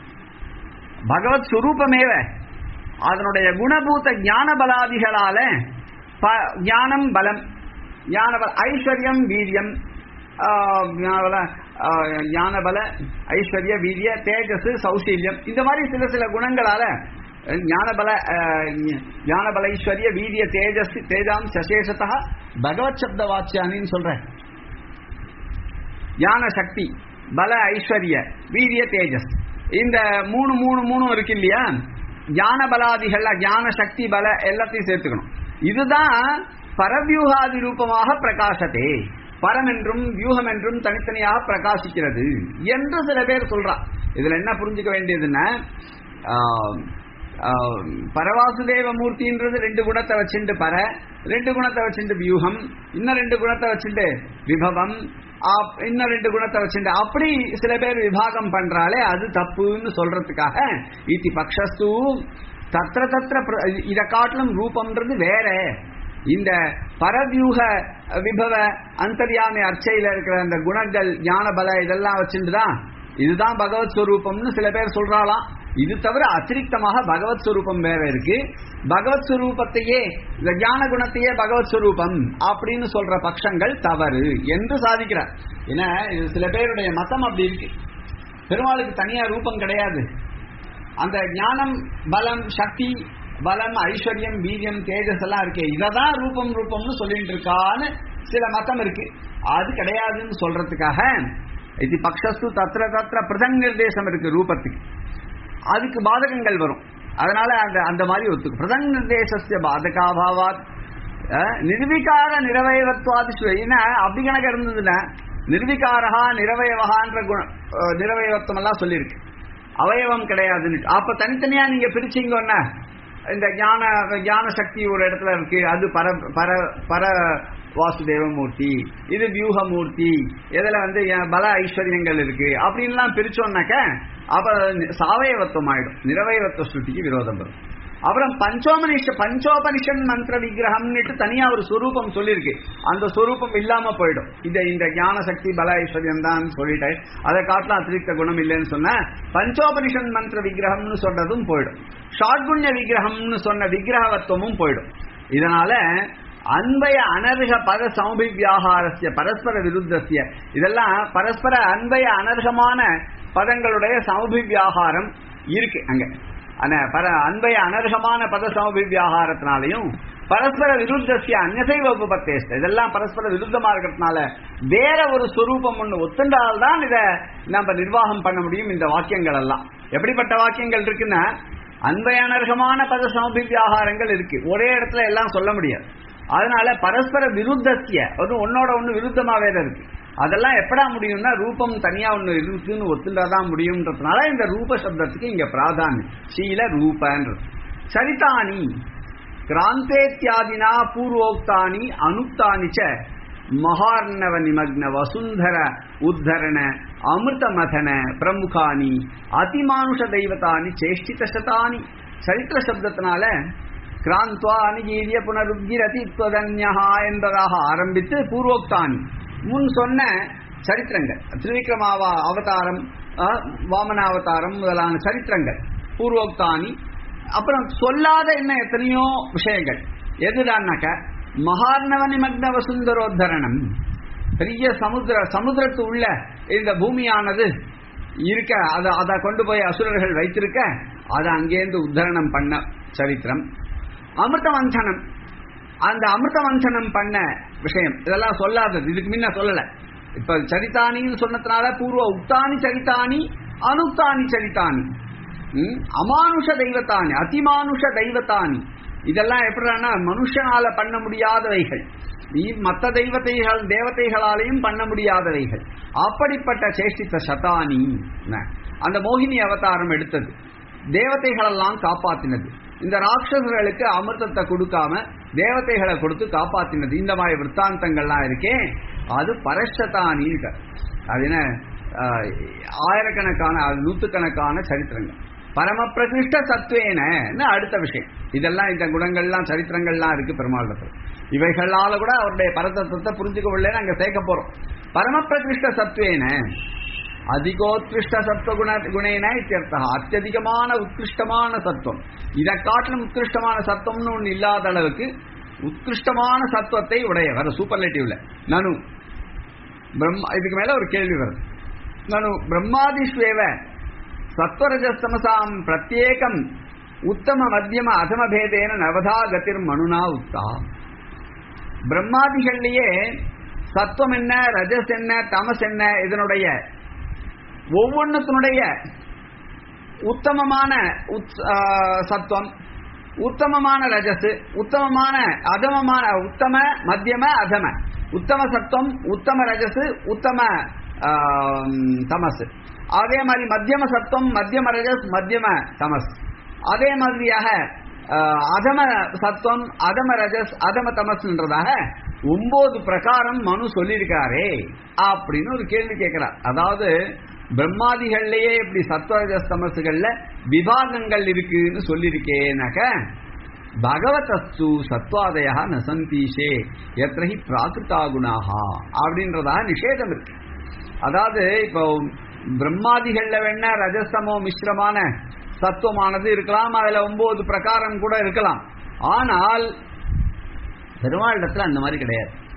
பகவத் சுரூபமேவ அதனுடைய குணபூத ஞான பலாதிகளால ப- ஞானம் பலம் ஞான பல ஐஸ்வர்யம் வீரியம் ஆஹ், ஞானபல ஆஹ், ஞானபல ஐஸ்வர்ய வீரிய தேஜஸ் சௌசீல்யம் இந்த மாதிரி சில சில குணங்களால அஹ், ஞானபல ஆஹ், ஞ- ஞானபல ஐஸ்வர்ய வீரிய தேஜஸ் தேஜாம் சசேஷத்தா பகவத் சப்த வாச்சியானின்னு சொல்றேன் ஞான சக்தி பல ஐஸ்வர்ய வீரிய தேஜஸ் இந்த மூணு மூணு மூணும் இருக்கு இல்லையா ஞான பலாதிகள் ஞான சக்தி பல எல்லாத்தையும் சேர்த்துக்கணும் இதுதான் பரவியூகாதி ரூபமாக பிரகாசத்தே பரம் என்றும் வியூகம் என்றும் தனித்தனியாக பிரகாசிக்கிறது என்று சில பேர் சொல்றா இதுல என்ன புரிஞ்சுக்க வேண்டியதுன்னா ஆஹ், ஆஹ், பரவாசுதேவ மூர்த்தின்றது ரெண்டு குணத்தை வச்சுட்டு பர ரெண்டு குணத்தை வச்சுட்டு வியூகம் இன்னும் ரெண்டு குணத்தை வச்சுட்டு விபவம் ஆப்- இன்னும் ரெண்டு குணத்தை வச்சுட்டு அப்படி சில பேர் விபாகம் பண்றாலே அது தப்புன்னு சொல்றதுக்காக இத்தி பக்ஷஸ்து தத்திர தத்திர பிர- இத காட்டிலும் ரூபம்ன்றது வேற இந்த பரவியூக விபவ அந்தர்யாமி அர்ச்சையில இருக்கிற அந்த குணங்கள் ஞான பல இதெல்லாம் வச்சுட்டு தான் இதுதான் பகவத் ஸ்வரூபம்னு சில பேர் சொல்றாளாம் இது தவிர அத்திரிக்தமாக பகவத் ஸ்வரூபம் வேற இருக்கு பகவத் ஸ்வரூபத்தையே இந்த ஞான குணத்தையே பகவத் ஸ்வரூபம் அப்படின்னு சொல்ற பட்சங்கள் தவறு என்று சாதிக்கிறார் ஏன்னா இது சில பேருடைய மதம் அப்படி இருக்கு பெருமாளுக்கு தனியா ரூபம் கிடையாது அந்த ஞானம் பலம் சக்தி பலம் ஐஸ்வர்யம் வீரியம் தேஜஸ் எல்லாம் இருக்கே இததான் ரூபம் ரூபம்னு சொல்லிட்டு இருக்கான்னு சில மதம் இருக்கு அது கிடையாதுன்னு சொல்றதுக்காக இது பக்ஷஸ்து தத்திர தத்திர பிரதங் நிர்தேசம் இருக்கு ரூபத்துக்கு அதுக்கு பாதகங்கள் வரும் அதனால அந்த அந்த மாதிரி ஒத்துக்கும் பிரதங் நிர்தேசஸ்ய பாதகாபாவாத் அஹ், நிர்விகார நிரவயவத்வாதி என்ன அப்படி கணக்கு இருந்ததுன்னா நிர்விகாரகா நிரவயவகான்ற குணம் அஹ், நிரவயவத்துவம் எல்லாம் சொல்லியிருக்கு அவயவம் கிடையாதுன்னு அப்ப தனித்தனியா நீங்க பிரிச்சீங்கன்னா இந்த ஞான ஞான சக்தி ஒரு இடத்துல இருக்கு அது பர பர பர வாசுதேவ மூர்த்தி இது வியூக மூர்த்தி இதுல வந்து என் பல ஐஸ்வர்யங்கள் இருக்கு அப்படின்லாம் பிரிச்சோம்னாக்க அப்ப சாவயவத்துவம் ஆயிடும் நிரவயவத்துவ ஸ்ருதிக்கு விரோதம் வரும் அப்புறம் பஞ்சோபனிஷ பஞ்சோபனிஷன் மந்திர விக்கிரகம்னுட்டு தனியா ஒரு சொரூபம் சொல்லியிருக்கு அந்த சொரூபம் இல்லாம போயிடும் இந்த இந்த ஞான சக்தி பல ஐஸ்வர்யம் தான் சொல்லிட்டேன் அதை காட்டிலும் அதிருப்த குணம் இல்லைன்னு சொன்ன பஞ்சோபனிஷன் மந்திர விக்கிரகம்னு சொன்னதும் போயிடும் ஷாட்குண்ய விக்கிரகம்னு சொன்ன விக்கிரகவத்துவமும் போயிடும் இதனால அன்பய அனர்க பத சமபிவியாகாரஸ்ய பரஸ்பர விருத்தஸ்ய இதெல்லாம் பரஸ்பர அன்பய அனர்கமான பதங்களுடைய சமபிவியாகாரம் இருக்கு அங்க அந்த பர அன்பய அனர்கமான பத சமபிவியாகாரத்தினாலையும் பரஸ்பர விருத்தசிய அந்நசைவ உபபத்தேஸ்த இதெல்லாம் பரஸ்பர விருத்தமா இருக்கிறதுனால வேற ஒரு ஸ்வரூபம் ஒண்ணு ஒத்துண்டால்தான் இத நம்ம நிர்வாகம் பண்ண முடியும் இந்த வாக்கியங்கள் எல்லாம் எப்படிப்பட்ட வாக்கியங்கள் இருக்குன்னா அன்பய அனர்கமான பத சமபிவியாகாரங்கள் இருக்கு ஒரே இடத்துல எல்லாம் சொல்ல முடியாது அதனால பரஸ்பர விருத்தசிய அது ஒன்னோட ஒண்ணு விருத்தமா வேற இருக்கு அதெல்லாம் எப்படா முடியும்னா ரூபம் தனியா ஒண்ணு இருக்குன்னு ஒத்துண்டாதான் முடியும்ன்றதுனால இந்த ரூப சப்தத்துக்கு இங்க பிராதானியம் சீல ரூபன்றது சரிதானி கிராந்தேத்தியாதினா பூர்வோக்தானி அனுக்தானி ச மகார்ணவ நிமக்ன வசுந்தர உத்தரண அமிர்த மதன பிரமுகானி அதிமானுஷ தெய்வத்தானி சேஷ்டித சதானி சரித்திர சப்தத்தினால கிராந்த்வா அணிகீரிய புனருக்கிரதி துவதன்யா என்பதாக ஆரம்பித்து பூர்வோக்தானி முன் சொன்ன சரித்திரங்கள் திருவிக்ரமாவா அவதாரம் அஹ், வாமனாவதாரம் முதலான சரித்திரங்கள் பூர்வோக்தானி அப்புறம் சொல்லாத இன்னும் எத்தனையோ விஷயங்கள் எதுடான்னாக்க மகார்ணவ நிமக்ன வசுந்தரோத்தரணம் பெரிய சமுத்திர சமுத்திரத்து உள்ள இந்த பூமியானது இருக்க அதை அதை கொண்டு போய் அசுரர்கள் வைத்திருக்க அதை அங்கேருந்து உத்தரணம் பண்ண சரித்திரம் அமிர்த வஞ்சனம் அந்த அமிர்த வஞ்சனம் பண்ண விஷயம் இதெல்லாம் சொல்லாதது இதுக்கு முன்ன சொல்லல இப்ப சரிதானின்னு சொன்னதுனால பூர்வ உக்தானி சரிதானி அனுக்தானி சரிதானி ம், அமானுஷ தெய்வத்தானி அதிமானுஷ தெய்வத்தானி இதெல்லாம் எப்படின்னா மனுஷனால பண்ண முடியாதவைகள் நீ மற்ற தெய்வத்தைகள் தேவதைகளாலையும் பண்ண முடியாதவைகள் அப்படிப்பட்ட சேஷ்டித்த சதானி என்ன? அந்த மோகினி அவதாரம் எடுத்தது தேவதைகளெல்லாம் காப்பாத்தினது இந்த ராட்சசர்களுக்கு அமிர்தத்தை கொடுக்காம தேவதைகளை கொடுத்து காப்பாத்தினது இந்த மாதிரி விற்த்தாந்தங்கள்லாம் இருக்கே அது பரஷதானி அது என்ன ஆஹ், ஆயிரக்கணக்கான அது நூத்துக்கணக்கான சரித்திரங்கள் பரம பிரகிருஷ்ட சத்வேன அடுத்த விஷயம் இதெல்லாம் இந்த குணங்கள்லாம் சரித்திரங்கள்லாம் இருக்கு பெருமாளத்தில் இவைகளால கூட அவருடைய பரதத்துவத்தை புரிஞ்சுக்க முடியல அங்க சேர்க்க போறோம் பரம பிரகிருஷ்ட சத்வேன அதிகோத்கிருஷ்ட சத்துவ குண குணேன இத்தியர்த்தா அத்தியதிகமான உத்கிருஷ்டமான சத்துவம் இதை காட்டிலும் உத்கிருஷ்டமான சத்துவம்னு ஒண்ணு இல்லாத அளவுக்கு உத்கிருஷ்டமான சத்துவத்தை உடையவர் சூப்பர்லேட்டிவ்ல நனு பிரம்மா இதுக்கு மேல ஒரு கேள்வி வருது நனு பிரம்மாதிஷ்வேவ சத்வரஜஸ்தமசாம் பிரத்யேகம் உத்தம மத்தியம அதம பேதேன நவதா கதிர் மனுனா உக்தா பிரம்மாதிகள்லயே சத்துவம் என்ன ரஜஸ் என்ன தமஸ் என்ன இதனுடைய ஒவ்வொன்றுத்தினுடைய உத்தமமான உத்- ஆ, சத்துவம் உத்தமமான ரஜஸ் உத்தமமான அதமமான உத்தம மத்தியம அதம உத்தம சத்துவம் உத்தம ரஜஸ் உத்தம ஆம், தமஸ் அதே மாதிரி மத்தியம சத்துவம் மத்தியம ரஜஸ் மத்தியம தமஸ் அதே மாதிரியாக ஆ, அதம சத்துவம் அதம ரஜஸ் அதம தமஸ்ன்றதாக ஒன்பது பிரகாரம் மனு சொல்லியிருக்காரே அப்படின்னு ஒரு கேள்வி கேட்கிறார் அதாவது பிரம்மாதிகள்லயே இப்படி சத்வரஜஸ் தமசுகள்ல விபாகங்கள் இருக்குன்னு சொல்லியிருக்கேனாக்க பகவதஸ்து சத்வாதயா நசந்தீஷே எத்திரஹி பிராகிருதா குணாகா அப்படின்றதா நிஷேதம் இருக்கு அதாவது இப்போ பிரம்மாதிகள்ல வேணா ரஜசமோ மிஸ்ரமான சத்துவமானது இருக்கலாம் அதுல ஒன்பது பிரகாரம் கூட இருக்கலாம் ஆனால் பெருமாளிடத்துல அந்த மாதிரி கிடையாது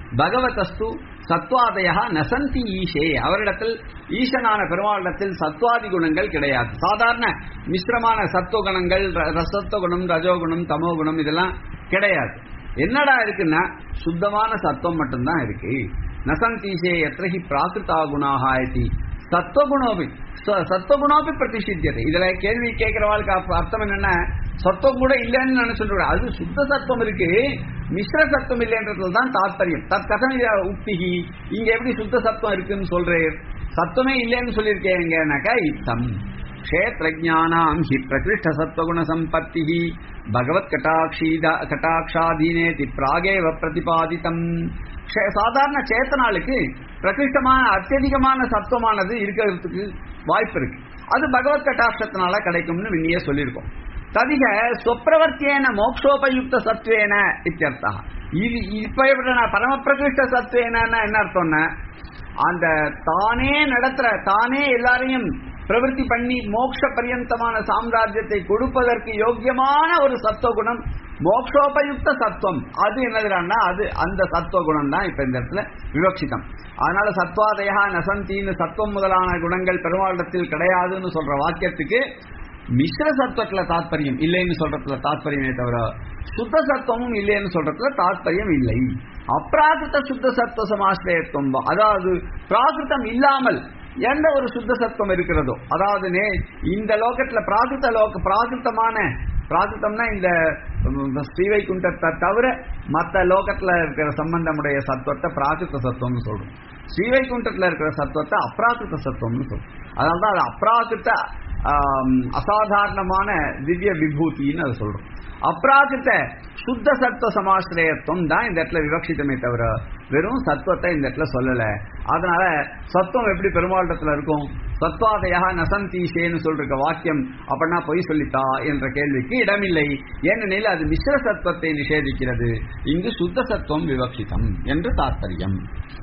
பகவதஸ்து சத்வாதயா நசந்தி ஈஷே அவரிடத்தில் ஈசனான பெருமாளிடத்தில் சத்வாதி குணங்கள் கிடையாது சாதாரண மிஸ்ரமான சத்துவகுணங்கள் ர- ரசத்துவகுணம் ரஜோகுணம் தமோகுணம் இதெல்லாம் கிடையாது என்னடா இருக்குன்னா சுத்தமான சத்துவம் மட்டும்தான் இருக்கு நசந்தீசே எத்திரஹி பிராகிருதா குணாக இதி சத்வகுணோபி ச- சத்வகுணோபி பிரதிஷித்தியது இதுல கேள்வி கேட்கிறவாளுக்கு அப்ப அர்த்தம் என்னன்னா சத்துவம் கூட இல்லைன்னு நினைச்சுட்டு அது சுத்த சத்துவம் இருக்கு மிஸ்ர சத்துவம் இல்லைன்றதுல தான் தாத்பரியம் தத் கதம் உக்திகி இங்க எப்படி சுத்த சத்துவம் இருக்குன்னு சொல்றேன் சத்துவமே இல்லைன்னு சொல்லியிருக்கேங்கனாக்கா இத்தம் க்ஷேத்ரஜானாம் ஹி பிரகிருஷ்ட சத்வகுண சம்பத்தி பகவத் கட்டாட்சீத கட்டாட்சாதீனேதி பிராகேவ பிரதிபாதித்தம் க்ஷே- சாதாரண சேத்தனாளுக்கு பிரகிருஷ்டமான அத்தியதிகமான சத்துவமானது இருக்கிறதுக்கு வாய்ப்பு இருக்கு அது பகவத் கட்டாட்சத்தினால கிடைக்கும்னு முன்னையே சொல்லியிருக்கோம் ததிக ஸ்வப்பிரவர்த்தியேன மோக்ஷோபயுக்த சத்வேன இத்தியர்த்தா இது இப்ப எப்படி நான் பரமபிரகிருஷ்ட சத்வேனா என்ன அர்த்தம்னா அந்த தானே நடத்துற தானே எல்லாரையும் பிரவൃத்தி பண்ணி மோட்ச பரியந்தமான சாம்ராஜ்யத்தை கொடுப்பதற்கு யோக்கியமான ஒரு சத்துவகுணம் மோக்ஷோபயுக்த சத்துவம் அது என்னதுன்னா அது அந்த சத்துவகுணம் தான் இப்ப இந்த இடத்துல விவக்ஷிதம் அதனால சத்வாதயா நசந்தின்னு சத்துவம் முதலான குணங்கள் பெருமாளிடத்தில் கிடையாதுன்னு சொல்ற வாக்கியத்துக்கு மிஸ்ர சத்துவத்துல தாத்பரியம் இல்லைன்னு சொல்றதுல தாத்பரியமே தவிர சுத்த சத்துவமும் இல்லைன்னு சொல்றதுல தாத்பரியம் இல்லை அப்ராகிருத சுத்த சத்துவ சமாசிரயத்துவம் வா. அதாவது பிராகிருதம் இல்லாமல் எந்த ஒரு சுத்த சத்துவம் இருக்கிறதோ அதாவது நே- இந்த லோகத்துல பிராகிருத லோக பிராகிருத்தமான பிராகிருத்தம்னா இந்த உம், ஸ்ரீவைகுண்டத்தை தவிர மத்த லோகத்துல இருக்கிற சம்பந்தமுடைய சத்துவத்தை பிராகிருத சத்துவம்னு சொல்றோம் ஸ்ரீவைகுண்டத்துல இருக்கிற சத்துவத்தை அப்ராகிருத சத்துவம்னு சொல்றோம் அதனால அது அப்ராகிருத ஆம், அசாதாரணமான திவ்ய விபூதின்னு அதை சொல்றோம் அப்ராகிருத சுத்த சத்துவ சமாசிரயத்துவம் தான் இந்த இடத்துல விவக்ஷிதமே தவிர வெறும் சத்துவத்தை இந்த இடத்துல சொல்லல அதனால சத்துவம் எப்படி பெருமாளிடத்துல இருக்கும் சத்வாதையா நசந்தீஷேன்னு சொல்ற வாக்கியம் அப்படின்னா பொய் சொல்லித்தா என்ற கேள்விக்கு இடமில்லை ஏனெனில் அது மிஸ்ர சத்துவத்தை நிஷேதிக்கிறது இங்கு சுத்த சத்துவம் விவக்ஷிதம் என்று தாற்பயம்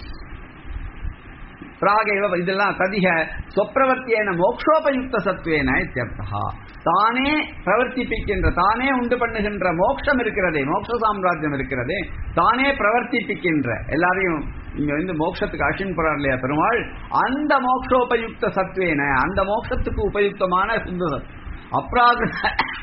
பிராகேவ இதெல்லாம் ததிக சொப்பிரவர்த்தியேன மோக்ஷோபயுக்த சத்துவேன இத்தியர்த்தா தானே பிரவர்த்திப்பிக்கின்ற தானே உண்டு பண்ணுகின்ற மோட்சம் இருக்கிறதே மோட்ச சாம்ராஜ்யம் இருக்கிறதே தானே பிரவர்த்திப்பிக்கின்ற எல்லாரையும் இங்க வந்து மோட்சத்துக்கு அழிச்சுன்னு போறார் இல்லையா பெருமாள் அந்த மோக்ஷோபயுக்த சத்துவேன அந்த மோட்சத்துக்கு உபயுக்தமான சுத்த சத் அப்ராகிருத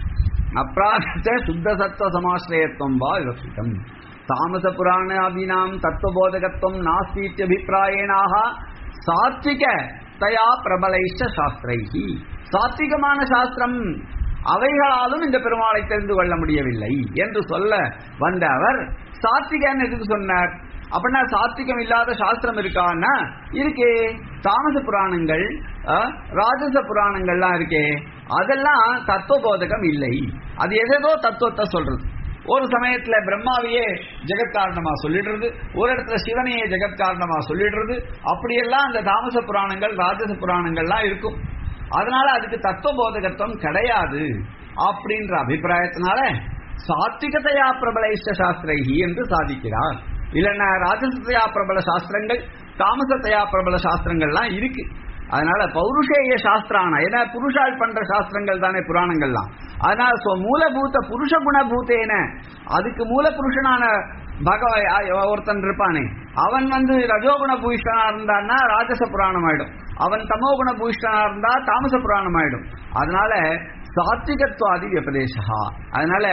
அப்ராகிருத சுத்த சத்துவ சமாசிரயத்துவம் வா விவக்ஷிதம் தாமச புராணாதீனாம் தத்துவபோதகத்துவம் நாஸ்தீத்தியபிப்பிராயணாக சாத்விக தயா பிரபலைஷ்ட சாஸ்திரைஹி சாத்விகமான சாஸ்திரம் அவைகளாலும் இந்த பெருமாளை தெரிந்து கொள்ள முடியவில்லை என்று சொல்ல வந்த அவர் சாத்விகன்னு எதுக்கு சொன்னார் அப்படின்னா சாத்விகம் இல்லாத சாஸ்திரம் இருக்கான்னா இருக்கே தாமச புராணங்கள் அஹ், ராஜச புராணங்கள்லாம் இருக்கே அதெல்லாம் தத்துவபோதகம் இல்லை அது எதேதோ தத்துவத்தை சொல்றது ஒரு சமயத்துல பிரம்மாவையே ஜெகத்காரணமா சொல்லிடுறது ஒரு இடத்துல சிவனையே ஜெகத்காரணமா சொல்லிடுறது அப்படியெல்லாம் அந்த தாமச புராணங்கள் ராஜச புராணங்கள்லாம் இருக்கும் அதனால அதுக்கு தத்துவ போதகத்துவம் கிடையாது அப்படின்ற அபிப்பிராயத்தினால சாத்விகதையா பிரபல இஷ்ட சாஸ்திரைஹி என்று சாதிக்கிறார் இல்லைன்னா ராஜசத்தையா பிரபல சாஸ்திரங்கள் தாமசத்தையா பிரபல சாஸ்திரங்கள்லாம் இருக்கு அதனால பௌருஷேய சாஸ்திரான ஏன்னா புருஷால் பண்ற சாஸ்திரங்கள் தானே புராணங்கள்லாம் அதனால so மூலபூத புருஷ குணபூத்தேன அதுக்கு மூல புருஷனான பகவ அ- ஒருத்தன் இருப்பானே அவன் வந்து ரஜோகுண பூயிஷ்டனா இருந்தான்னா ராஜச புராணம் ஆயிடும் அவன் தமோகுண பூயிஷ்டனா இருந்தா தாமச புராணம் ஆயிடும் அதனால சாத்விகத்வாதி வியபதேசா அதனால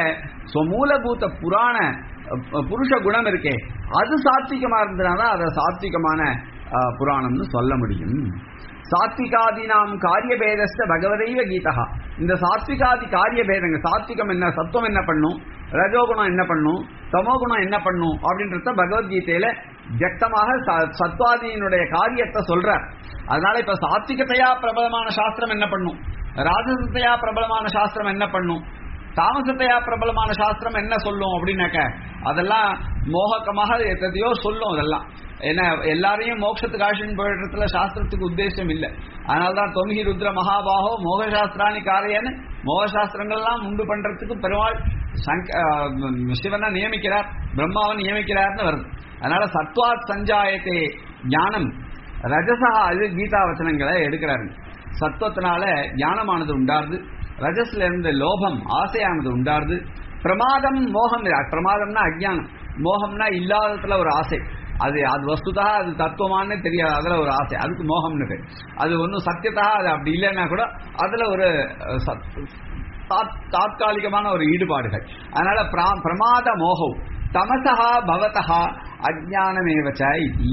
மூலபூத புராண அஹ், புருஷ குணம் இருக்கே அது சாத்விகமா இருந்ததுனால அதை சாத்விகமான அஹ், புராணம்னு சொல்ல முடியும் சாத்விகாதீனாம் காரியபேதஸ்த பகவதைவ கீதா இந்த சாத்விகாதி காரியபேதங்க சாத்விகம் என்ன சத்துவம் என்ன பண்ணும் ரஜோகுணம் என்ன பண்ணும் தமோகுணம் என்ன பண்ணும் அப்படின்றத பகவத்கீதையில வியக்தமாக ச- சத்வாதியினுடைய காரியத்தை சொல்றார் அதனால இப்ப சாத்விகத்தையா பிரபலமான சாஸ்திரம் என்ன பண்ணும் ராஜசத்தையா பிரபலமான சாஸ்திரம் என்ன பண்ணும் தாமசத்தையா பிரபலமான சாஸ்திரம் என்ன சொல்லும் அப்படின்னாக்க அதெல்லாம் மோகக்கமாக எத்தையோ சொல்லும் அதெல்லாம் ஏன்னா எல்லாரையும் மோட்சத்துக்கு ஆசிரியன் போயிடுறதுல சாஸ்திரத்துக்கு உத்தேசம் இல்லை அதனால்தான் தொமிகி ருத்ர மகாபாகோ மோக சாஸ்திராணி காரியன்னு மோக சாஸ்திரங்கள்லாம் உண்டு பண்றதுக்கு பெருமாள் சங்க- ஆஹ் சிவனை நியமிக்கிறார் பிரம்மாவை நியமிக்கிறார்னு வருது அதனால சத்வாத் சஞ்சாயத்தே ஞானம் ரஜசா அது கீதா வச்சனங்களை எடுக்கிறாருங்க சத்துவத்தினால ஞானமானது உண்டாருது ரஜஸ்ல இருந்து லோபம் ஆசையானது உண்டாருது பிரமாதம் மோகம் இல்ல. பிரமாதம்னா அஜ்ஞானம் மோகம்னா இல்லாததுல ஒரு ஆசை அது அது வஸ்துதா அது தத்துவமானே தெரியாது அதுல ஒரு ஆசை அதுக்கு மோகம்னு பேர் அது ஒன்றும் சத்தியத்தா அது அப்படி இல்லைன்னா கூட அதுல ஒரு அஹ், சத்- தாத்- தாத்காலிகமான ஒரு ஈடுபாடுகள் அதனால பிரா- பிரமாத மோகம் தமசா பவதா அஜானமேவச்ச இதி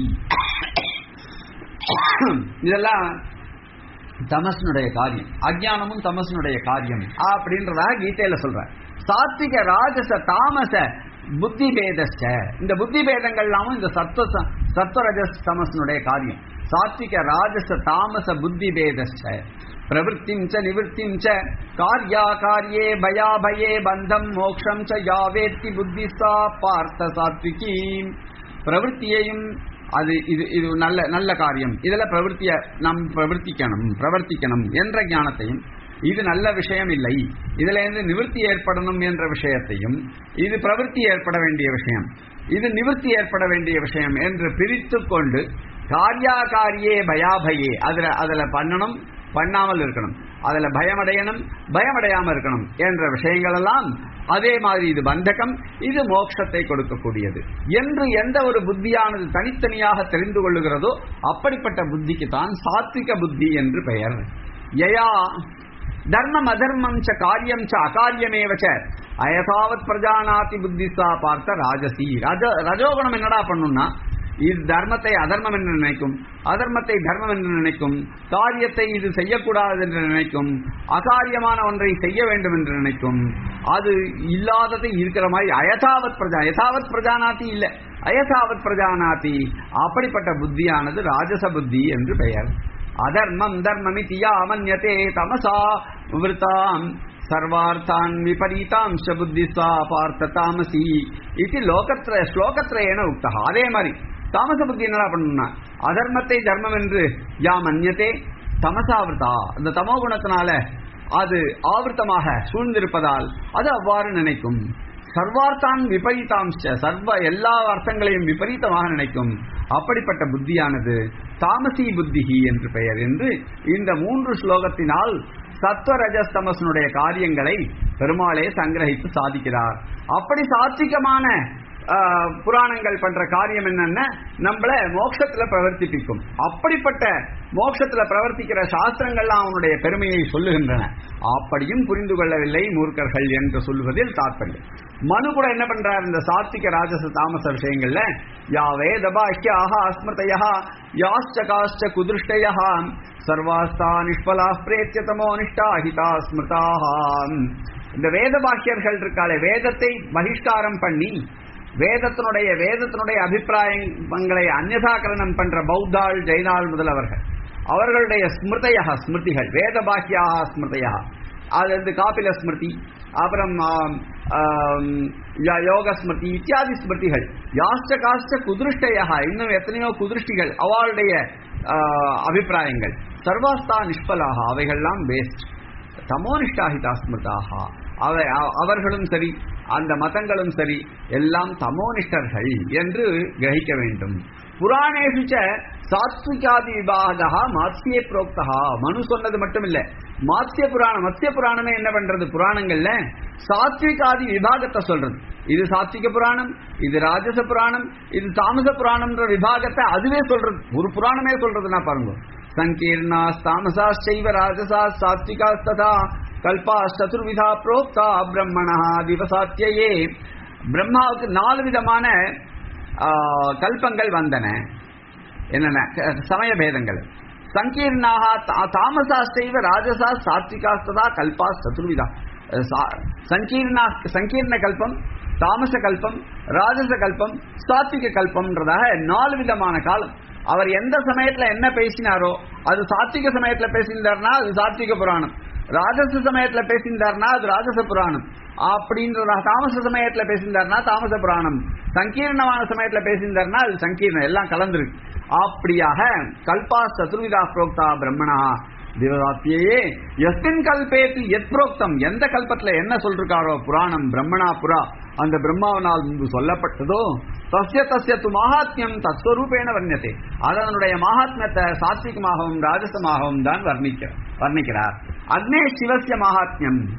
இதெல்லாம் தமசனுடைய காரியம் அஜ்ஞானமும் தமசனுடைய காரியம் அப்படின்றதாக கீதையில சொல்ற சாத்விக ராஜச தாமச புத்தி பேதஸ்ட இந்த புத்தி பேதங்கள்லாமும் இந்த சத்வ சத்வரஜஸ் தமசனுடைய காரியம் சாத்விக ராஜச தாமச புத்தி பேதஸ்ட பிரவருத்திம் ச நிவர்த்திம் ச காரியா காரியே பயா பயே பந்தம் மோக்ஷம் ச யாவேத்தி புத்தி சா பார்த்த சாத்விகி பிரவருத்தியையும் அது இது இது நல்ல நல்ல காரியம் இதுல பிரவருத்திய நாம் பிரவர்த்திக்கணும் பிரவர்த்திக்கணும் என்ற ஞானத்தையும் இது நல்ல விஷயம் இல்லை இதுல இருந்து நிவர்த்தி ஏற்படணும் என்ற விஷயத்தையும் இது பிரவருத்தி ஏற்பட வேண்டிய விஷயம் இது நிவர்த்தி ஏற்பட வேண்டிய விஷயம் என்று பிரித்து கொண்டு காரியாகாரியே பயாபயே அதுல அதுல பண்ணணும் பண்ணாமல் இருக்கணும் அதுல பயமடையணும் பயமடையாம இருக்கணும் என்ற விஷயங்கள் எல்லாம் அதே மாதிரி இது பந்தகம் இது மோட்சத்தை கொடுக்கக்கூடியது என்று எந்த ஒரு புத்தியானது தனித்தனியாக தெரிந்து கொள்ளுகிறதோ அப்படிப்பட்ட புத்திக்கு தான் சாத்விக புத்தி என்று பெயர் யயா தர்மம் அதர்மம் ச காரியம் ச அகாரியமேவ ச அயதாவத் பிரஜானாதி புத்திசா பார்த்த ராஜசி ரஜ ரஜோகுணம் என்னடா பண்ணும்னா இது தர்மத்தை அதர்மம் என்று நினைக்கும் அதர்மத்தை தர்மம் என்று நினைக்கும் காரியத்தை இது செய்யக்கூடாது என்று நினைக்கும் அகாரியமான ஒன்றை செய்ய வேண்டும் என்று நினைக்கும் அது இல்லாததை இருக்கிற மாதிரி அயதாவத் பிரஜா யதாவத் பிரஜானாதி இல்ல அயதாவத் பிரஜானாதி அப்படிப்பட்ட புத்தியானது ராஜச புத்தி என்று பெயர் அதர்மம் தர்மமிதி யாமன்யதே தமசா விருத்தாம் சர்வார்த்தான் விபரீதாம் ச புத்திசா பார்த்த தாமசி இது லோகத்ர ஸ்லோகத்ரயேன உக்தா அதே மாதிரி தாமச புத்தி என்னடா பண்ணணும்னா அதர்மத்தை தர்மம் என்று யாம் அந்நியத்தே தமசாவிருத்தா அந்த தமோ குணத்தினால அது ஆவர்த்தமாக சூழ்ந்திருப்பதால் அது அவ்வாறு நினைக்கும் சர்வார்த்தான் விபரீதாம்ச சர்வ எல்லா அர்த்தங்களையும் விபரீதமாக நினைக்கும் அப்படிப்பட்ட புத்தியானது தாமசி புத்திஹி என்று பெயர் என்று இந்த மூன்று ஸ்லோகத்தினால் சத்வரஜஸ்தமசனுடைய காரியங்களை பெருமாளே சங்கிரகித்து சாதிக்கிறார் அப்படி சாத்விகமான ஆஹ், புராணங்கள் பண்ற காரியம் என்னன்னா நம்மள மோட்சத்துல பிரவர்த்திப்பிக்கும் அப்படிப்பட்ட மோட்சத்துல பிரவர்த்திக்கிற சாஸ்திரங்கள்லாம் அவனுடைய பெருமையை சொல்லுகின்றன அப்படியும் புரிந்து கொள்ளவில்லை மூர்க்கர்கள் என்று சொல்வதில் தாற்பயம் மனு கூட என்ன பண்றார் இந்த சாத்விக ராஜச தாமச விஷயங்கள்ல யாவே தபாக்கியாக அஸ்மிருதையா யாஷ்ட காஷ்ட குதிருஷ்டயா சர்வாஸ்தா நிஷ்பலா பிரேத்தியதமோ நிஷ்டாஹிதா ஸ்மிருதாக இந்த வேத பாக்கியர்கள் இருக்காளே வேதத்தை பகிஷ்காரம் பண்ணி வேதத்தினுடைய வேதத்தினுடைய அபிப்பிராயங்களை அந்நதாகரணம் பண்ற பௌத்தாள் ஜெயினாள் முதலவர்கள் அவர்களுடைய ஸ்மிருதையா ஸ்மிருதிகள் வேத பாக்கியாக ஸ்மிருதையா அது வந்து காபில ஸ்மிருதி அப்புறம் ஆம், ஆம், ய- யோக ஸ்மிருதி இத்தியாதி ஸ்மிருதிகள் யாஷ்ட காஷ்ட குதிருஷ்டையா இன்னும் எத்தனையோ குதிருஷ்டிகள் அவளுடைய ஆ, அபிப்பிராயங்கள் சர்வாஸ்தா நிஷ்பலாக அவைகள்லாம் வேஸ்ட் தமோனிஷ்டாஹிதா ஸ்மிருதாக அவை அ- அவர்களும் சரி அந்த மதங்களும் சரி எல்லாம் தமோனிஷ்டர்கள் என்று கிரகிக்க வேண்டும் புராணேஷு ச சாத்விகாதி விபாகா மாத்ய புரோக்தா மனு சொன்னது மட்டும் இல்ல மாத்ய புராணம் மத்திய புராணமே என்ன பண்றது புராணங்கள்ல சாத்விகாதி விபாகத்தை சொல்றது இது சாத்விக புராணம் இது ராஜச புராணம் இது தாமச புராணம்ன்ற விபாகத்தை அதுவே சொல்றது ஒரு புராணமே சொல்றதுன்னா பாருங்க சங்கீர்ணா தாமசாச்சைவ ராஜசா சாத்விகாஸ்ததா கல்பா சதுர்விதா புரோக்தா பிரம்மணா திவசாத்தியே பிரம்மாவுக்கு நாலு விதமான ஆ, கல்பங்கள் வந்தன என்னென்ன க- சமய பேதங்கள் சங்கீர்ணாக தா- தாமசாஸ்தைவ ராஜசா சாத்விகாஸ்ததா கல்பா சதுர்விதா அஹ் சா- சங்கீர்ணா சங்கீர்ண கல்பம் தாமச கல்பம் ராஜச கல்பம் சாத்விக கல்பம்ன்றதாக நாலு விதமான காலம் அவர் எந்த சமயத்துல என்ன பேசினாரோ அது சாத்விக சமயத்துல பேசியிருந்தார்னா அது சாத்விக புராணம் ராஜச சமயத்துல பேசியிருந்தார்னா அது ராஜச புராணம் அப்படின்ற தாமச சமயத்துல பேசியிருந்தார்னா தாமச புராணம் சங்கீர்ணமான சமயத்துல பேசியிருந்தார்னா அது சங்கீர்ணம் எல்லாம் கலந்துருக்கு அப்படியாக கல்பா சதுர்விதா புரோக்தா பிரம்மணா திவதாத்தியே எஸ்மின் கல்பேத்து எத் புரோக்தம் எந்த கல்பத்துல என்ன சொல்றாரோ புராணம் பிரம்மணா புரா அந்த பிரம்மாவனால் முன்பு சொல்லப்பட்டதோ தஸ்ய தஸ்ய து மகாத்மியம் தத்ஸ்வரூபேண வர்ணியதே அதனுடைய மகாத்மியத்தை சாத்விகமாகவும் ராஜசமாகவும் தான் வர்ணிக்க வர்ணிக்கிறார் அக்னே சிவசிய மகாத்மியம்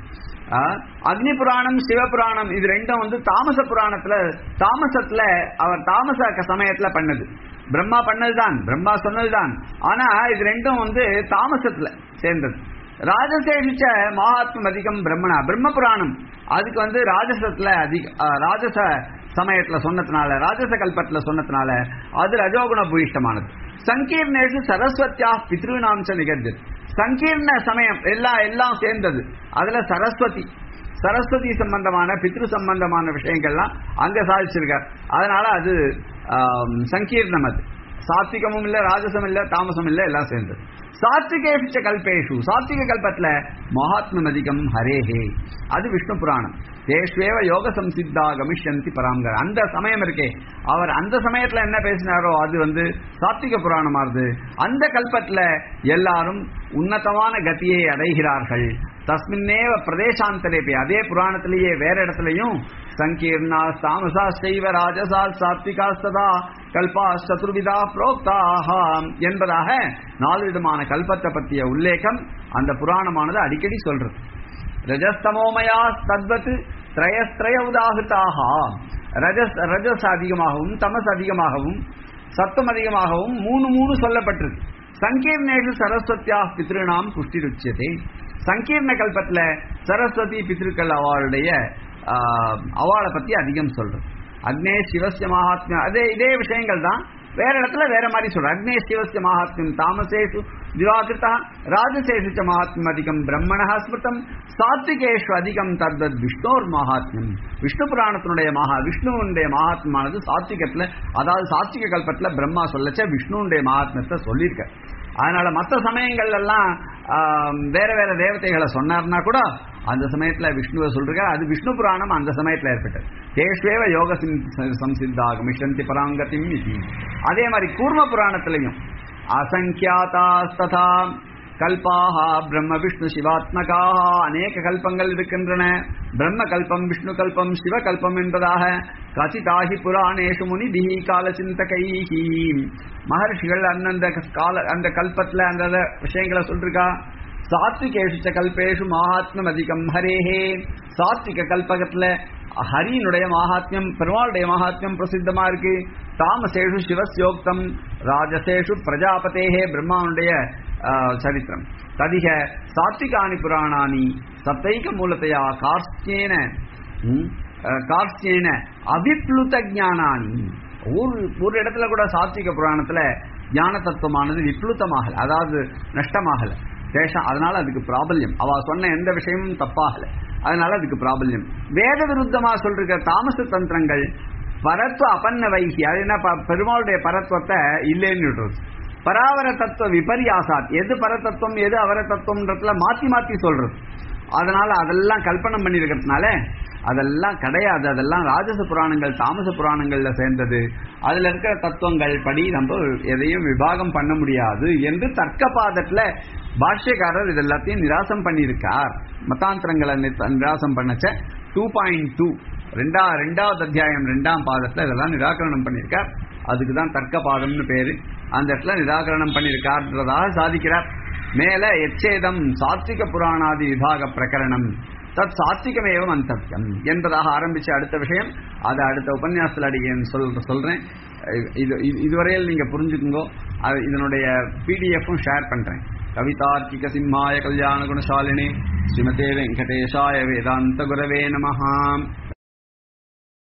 ஆ, அக்னி புராணம் சிவபுராணம் இது ரெண்டும் வந்து தாமச புராணத்துல தாமசத்துல அவர் தாமச க- சமயத்துல பண்ணது பிரம்மா பண்ணதுதான் பிரம்மா சொன்னதுதான் ஆனா இது ரெண்டும் வந்து தாமசத்துல சேர்ந்தது ராஜசேஷிச்ச மகாத்மம் அதிகம் பிரம்மணா பிரம்ம புராணம் அதுக்கு வந்து ராஜசத்துல அதிக ஆ, ராஜச சமயத்துல சொன்னதுனால ராஜச கல்பத்துல சொன்னதுனால அது ரஜோகுண பூயிஷ்டமானது சங்கீர்ணேஷு சரஸ்வத்தியா பித்ருநாம்ச நிகழ்ந்தது சங்கீர்ண சமயம் எல்லாம் எல்லாம் சேர்ந்தது அதுல சரஸ்வதி சரஸ்வதி சம்பந்தமான பித்ரு சம்பந்தமான விஷயங்கள்லாம் அங்க சாதிச்சிருக்கார் அதனால அது ஆம், சங்கீர்ணம் அது சாத்விகமும் இல்ல ராஜசம் இல்ல தாமசம் இல்ல எல்லாம் சேர்ந்தது சாத்விகேஷ கல்பேஷு சாத்விக கல்பத்துல மகாத்மம் அதிகம் ஹரேஹே அது விஷ்ணு புராணம் தேஷ்வேவ யோக சம்சித்தா கமிஷந்தி பராம்கர் அந்த சமயம் இருக்கே அவர் அந்த சமயத்துல என்ன பேசினாரோ அது வந்து சாத்விக புராணமாறுது அந்த கல்பத்துல எல்லாரும் உன்னதமான கதியை அடைகிறார்கள் தஸ்மின்னேவ பிரதேசாந்தரேபி அதே புராணத்திலேயே வேற இடத்துலயும் சங்கீர்ணா தாமசா செய்வ ராஜசா சாத்விகா சதா கல்பா சதுர்விதா புரோக்தாக என்பதாக நாலு விதமான கல்பத்தை பற்றிய உல்லேகம் அந்த புராணமானது அடிக்கடி சொல்றது ரஜஸ்தமோமயா தத்வத் திரயஸ்திரய உதாகிருத்தாக ரஜஸ் ரஜஸ் அதிகமாகவும் தமஸ் அதிகமாகவும் சத்தம் அதிகமாகவும் மூணு மூணு சொல்லப்பட்டிருக்கு சங்கீர்ணேஷு சரஸ்வத்தியா பித்ருநாம் புஷ்டிருச்சியதே சங்கீர்ண கல்பத்துல சரஸ்வதி பித்ருக்கள் அவளுடைய அவளை பத்தி அதிகம் சொல்றது அக்னே சிவசிய மகாத்மியம் அதே இதே விஷயங்கள் தான் வேற இடத்துல வேற மாதிரி சொல்ற அக்னே சிவசிய மகாத்மியம் தாமசேஷு திவாகிருத்தா ராஜசேஷு ச மகாத்மியம் அதிகம் பிரம்மண ஸ்மிருதம் சாத்விகேஷு அதிகம் தத்தத் விஷ்ணோர் மகாத்மியம் விஷ்ணு புராணத்தினுடைய மகா விஷ்ணுவனுடைய மகாத்மானது சாத்விகத்துல அதாவது சாத்விக கல்பத்துல பிரம்மா சொல்லச்ச விஷ்ணுனுடைய மகாத்மியத்தை சொல்லியிருக்க அதனால மற்ற சமயங்கள் எல்லாம் ஆம், வேற வேற தேவதைகளை சொன்னார்னா கூட அந்த சமயத்துல விஷ்ணுவை சொல்றாங்க அது விஷ்ணு புராணம் அந்த சமயத்துல ஏற்பட்டது தேஷ்வேவ யோக சிம்- சம்சித்தாக மிஷந்தி பராங்கத்திம் இது அதே மாதிரி கூர்ம புராணத்திலையும் அசங்கியாதாஸ்ததா கல்பாக பிரம்ம விஷ்ணு சிவாத்மகாக அநேக கல்பங்கள் இருக்கின்றன பிரம்ம கல்பம் விஷ்ணு கல்பம் சிவ கல்பம் என்பதாக கசிதாகி புராணேஷு முனி திஹி கால சிந்தகைஹி மகர்ஷிகள் அந்தந்த கால அந்த கல்பத்துல அந்த அந்த விஷயங்களை சொல்லிருக்கா சாத்விகேஷு ச கல்பேஷு மகாத்மம் அதிகம் ஹரேஹே சாத்விக கல்பகத்துல ஹரியினுடைய மகாத்மியம் பெருமாளுடைய மகாத்மியம் பிரசித்தமா இருக்கு தாமசேஷு சிவஸ்யோக்தம் ராஜசேஷு பிரஜாபதேஹே பிரம்மாவுடைய ஆ, சரித்திரம் ததிக சாத்விகானி புராணானி சத்தைக மூலத்தையா கார்த்தியேன ம், ஆ, கார்த்தியேன அபிப்ளுத ஞானானி ஒரு ஒரு இடத்துல கூட சாத்விக புராணத்துல ஞான தத்துவமானது விப்ளுத்தமாகல அதாவது நஷ்டமாகல தேசம் அதனால அதுக்கு பிராபல்யம் அவ சொன்ன எந்த விஷயமும் தப்பாகல அதனால அதுக்கு பிராபல்யம் வேத விருத்தமா சொல்ற தாமச தந்திரங்கள் பரத்வ அபன்ன வைகி அது என்ன ப- பெருமாளுடைய பரத்வத்தை இல்லைன்னு விடுறது பராவர தத்துவ விபரியாசாத் எது பரதத்துவம் எது அவர தத்துவம்ன்றதுல மாத்தி மாத்தி சொல்றது அதனால அதெல்லாம் கல்பனம் பண்ணியிருக்கிறதுனால அதெல்லாம் கிடையாது அதெல்லாம் ராஜச புராணங்கள் தாமச புராணங்கள்ல சேர்ந்தது அதுல இருக்கிற தத்துவங்கள் படி நம்ம எதையும் விபாகம் பண்ண முடியாது என்று தர்க்கபாதத்துல பாஷ்யக்காரர் இது எல்லாத்தையும் நிராசம் பண்ணியிருக்கார் மதாந்திரங்களை நி- நிராசம் பண்ணச்ச டூ பாயிண்ட் டூ ரெண்டா ரெண்டாவது அத்தியாயம் ரெண்டாம் பாதத்துல இதெல்லாம் நிராகரணம் பண்ணியிருக்கார் அதுக்கு தான் தர்க்க பாதம்னு பேரு அந்த இடத்துல நிராகரணம் பண்ணியிருக்கார்ன்றதாக சாதிக்கிறார் மேல எச்சேதம் சாத்விக புராணாதி விபாக பிரகரணம் தத் சாத்விகமேவ மந்தவியம் என்பதாக ஆரம்பிச்ச அடுத்த விஷயம் அதை அடுத்த உபன்யாசத்தில் அடியேன் சொல் சொல்றேன் இது இது- இதுவரையில் நீங்க புரிஞ்சுக்குங்கோ அது இதனுடைய பிடிஎஃப்பும் ஷேர் பண்றேன் கவிதார்க்கிக சிம்மாய கல்யாண குணசாலினி ஸ்ரீமதே வெங்கடேஷாய வேதாந்த குரவே நமஹாம்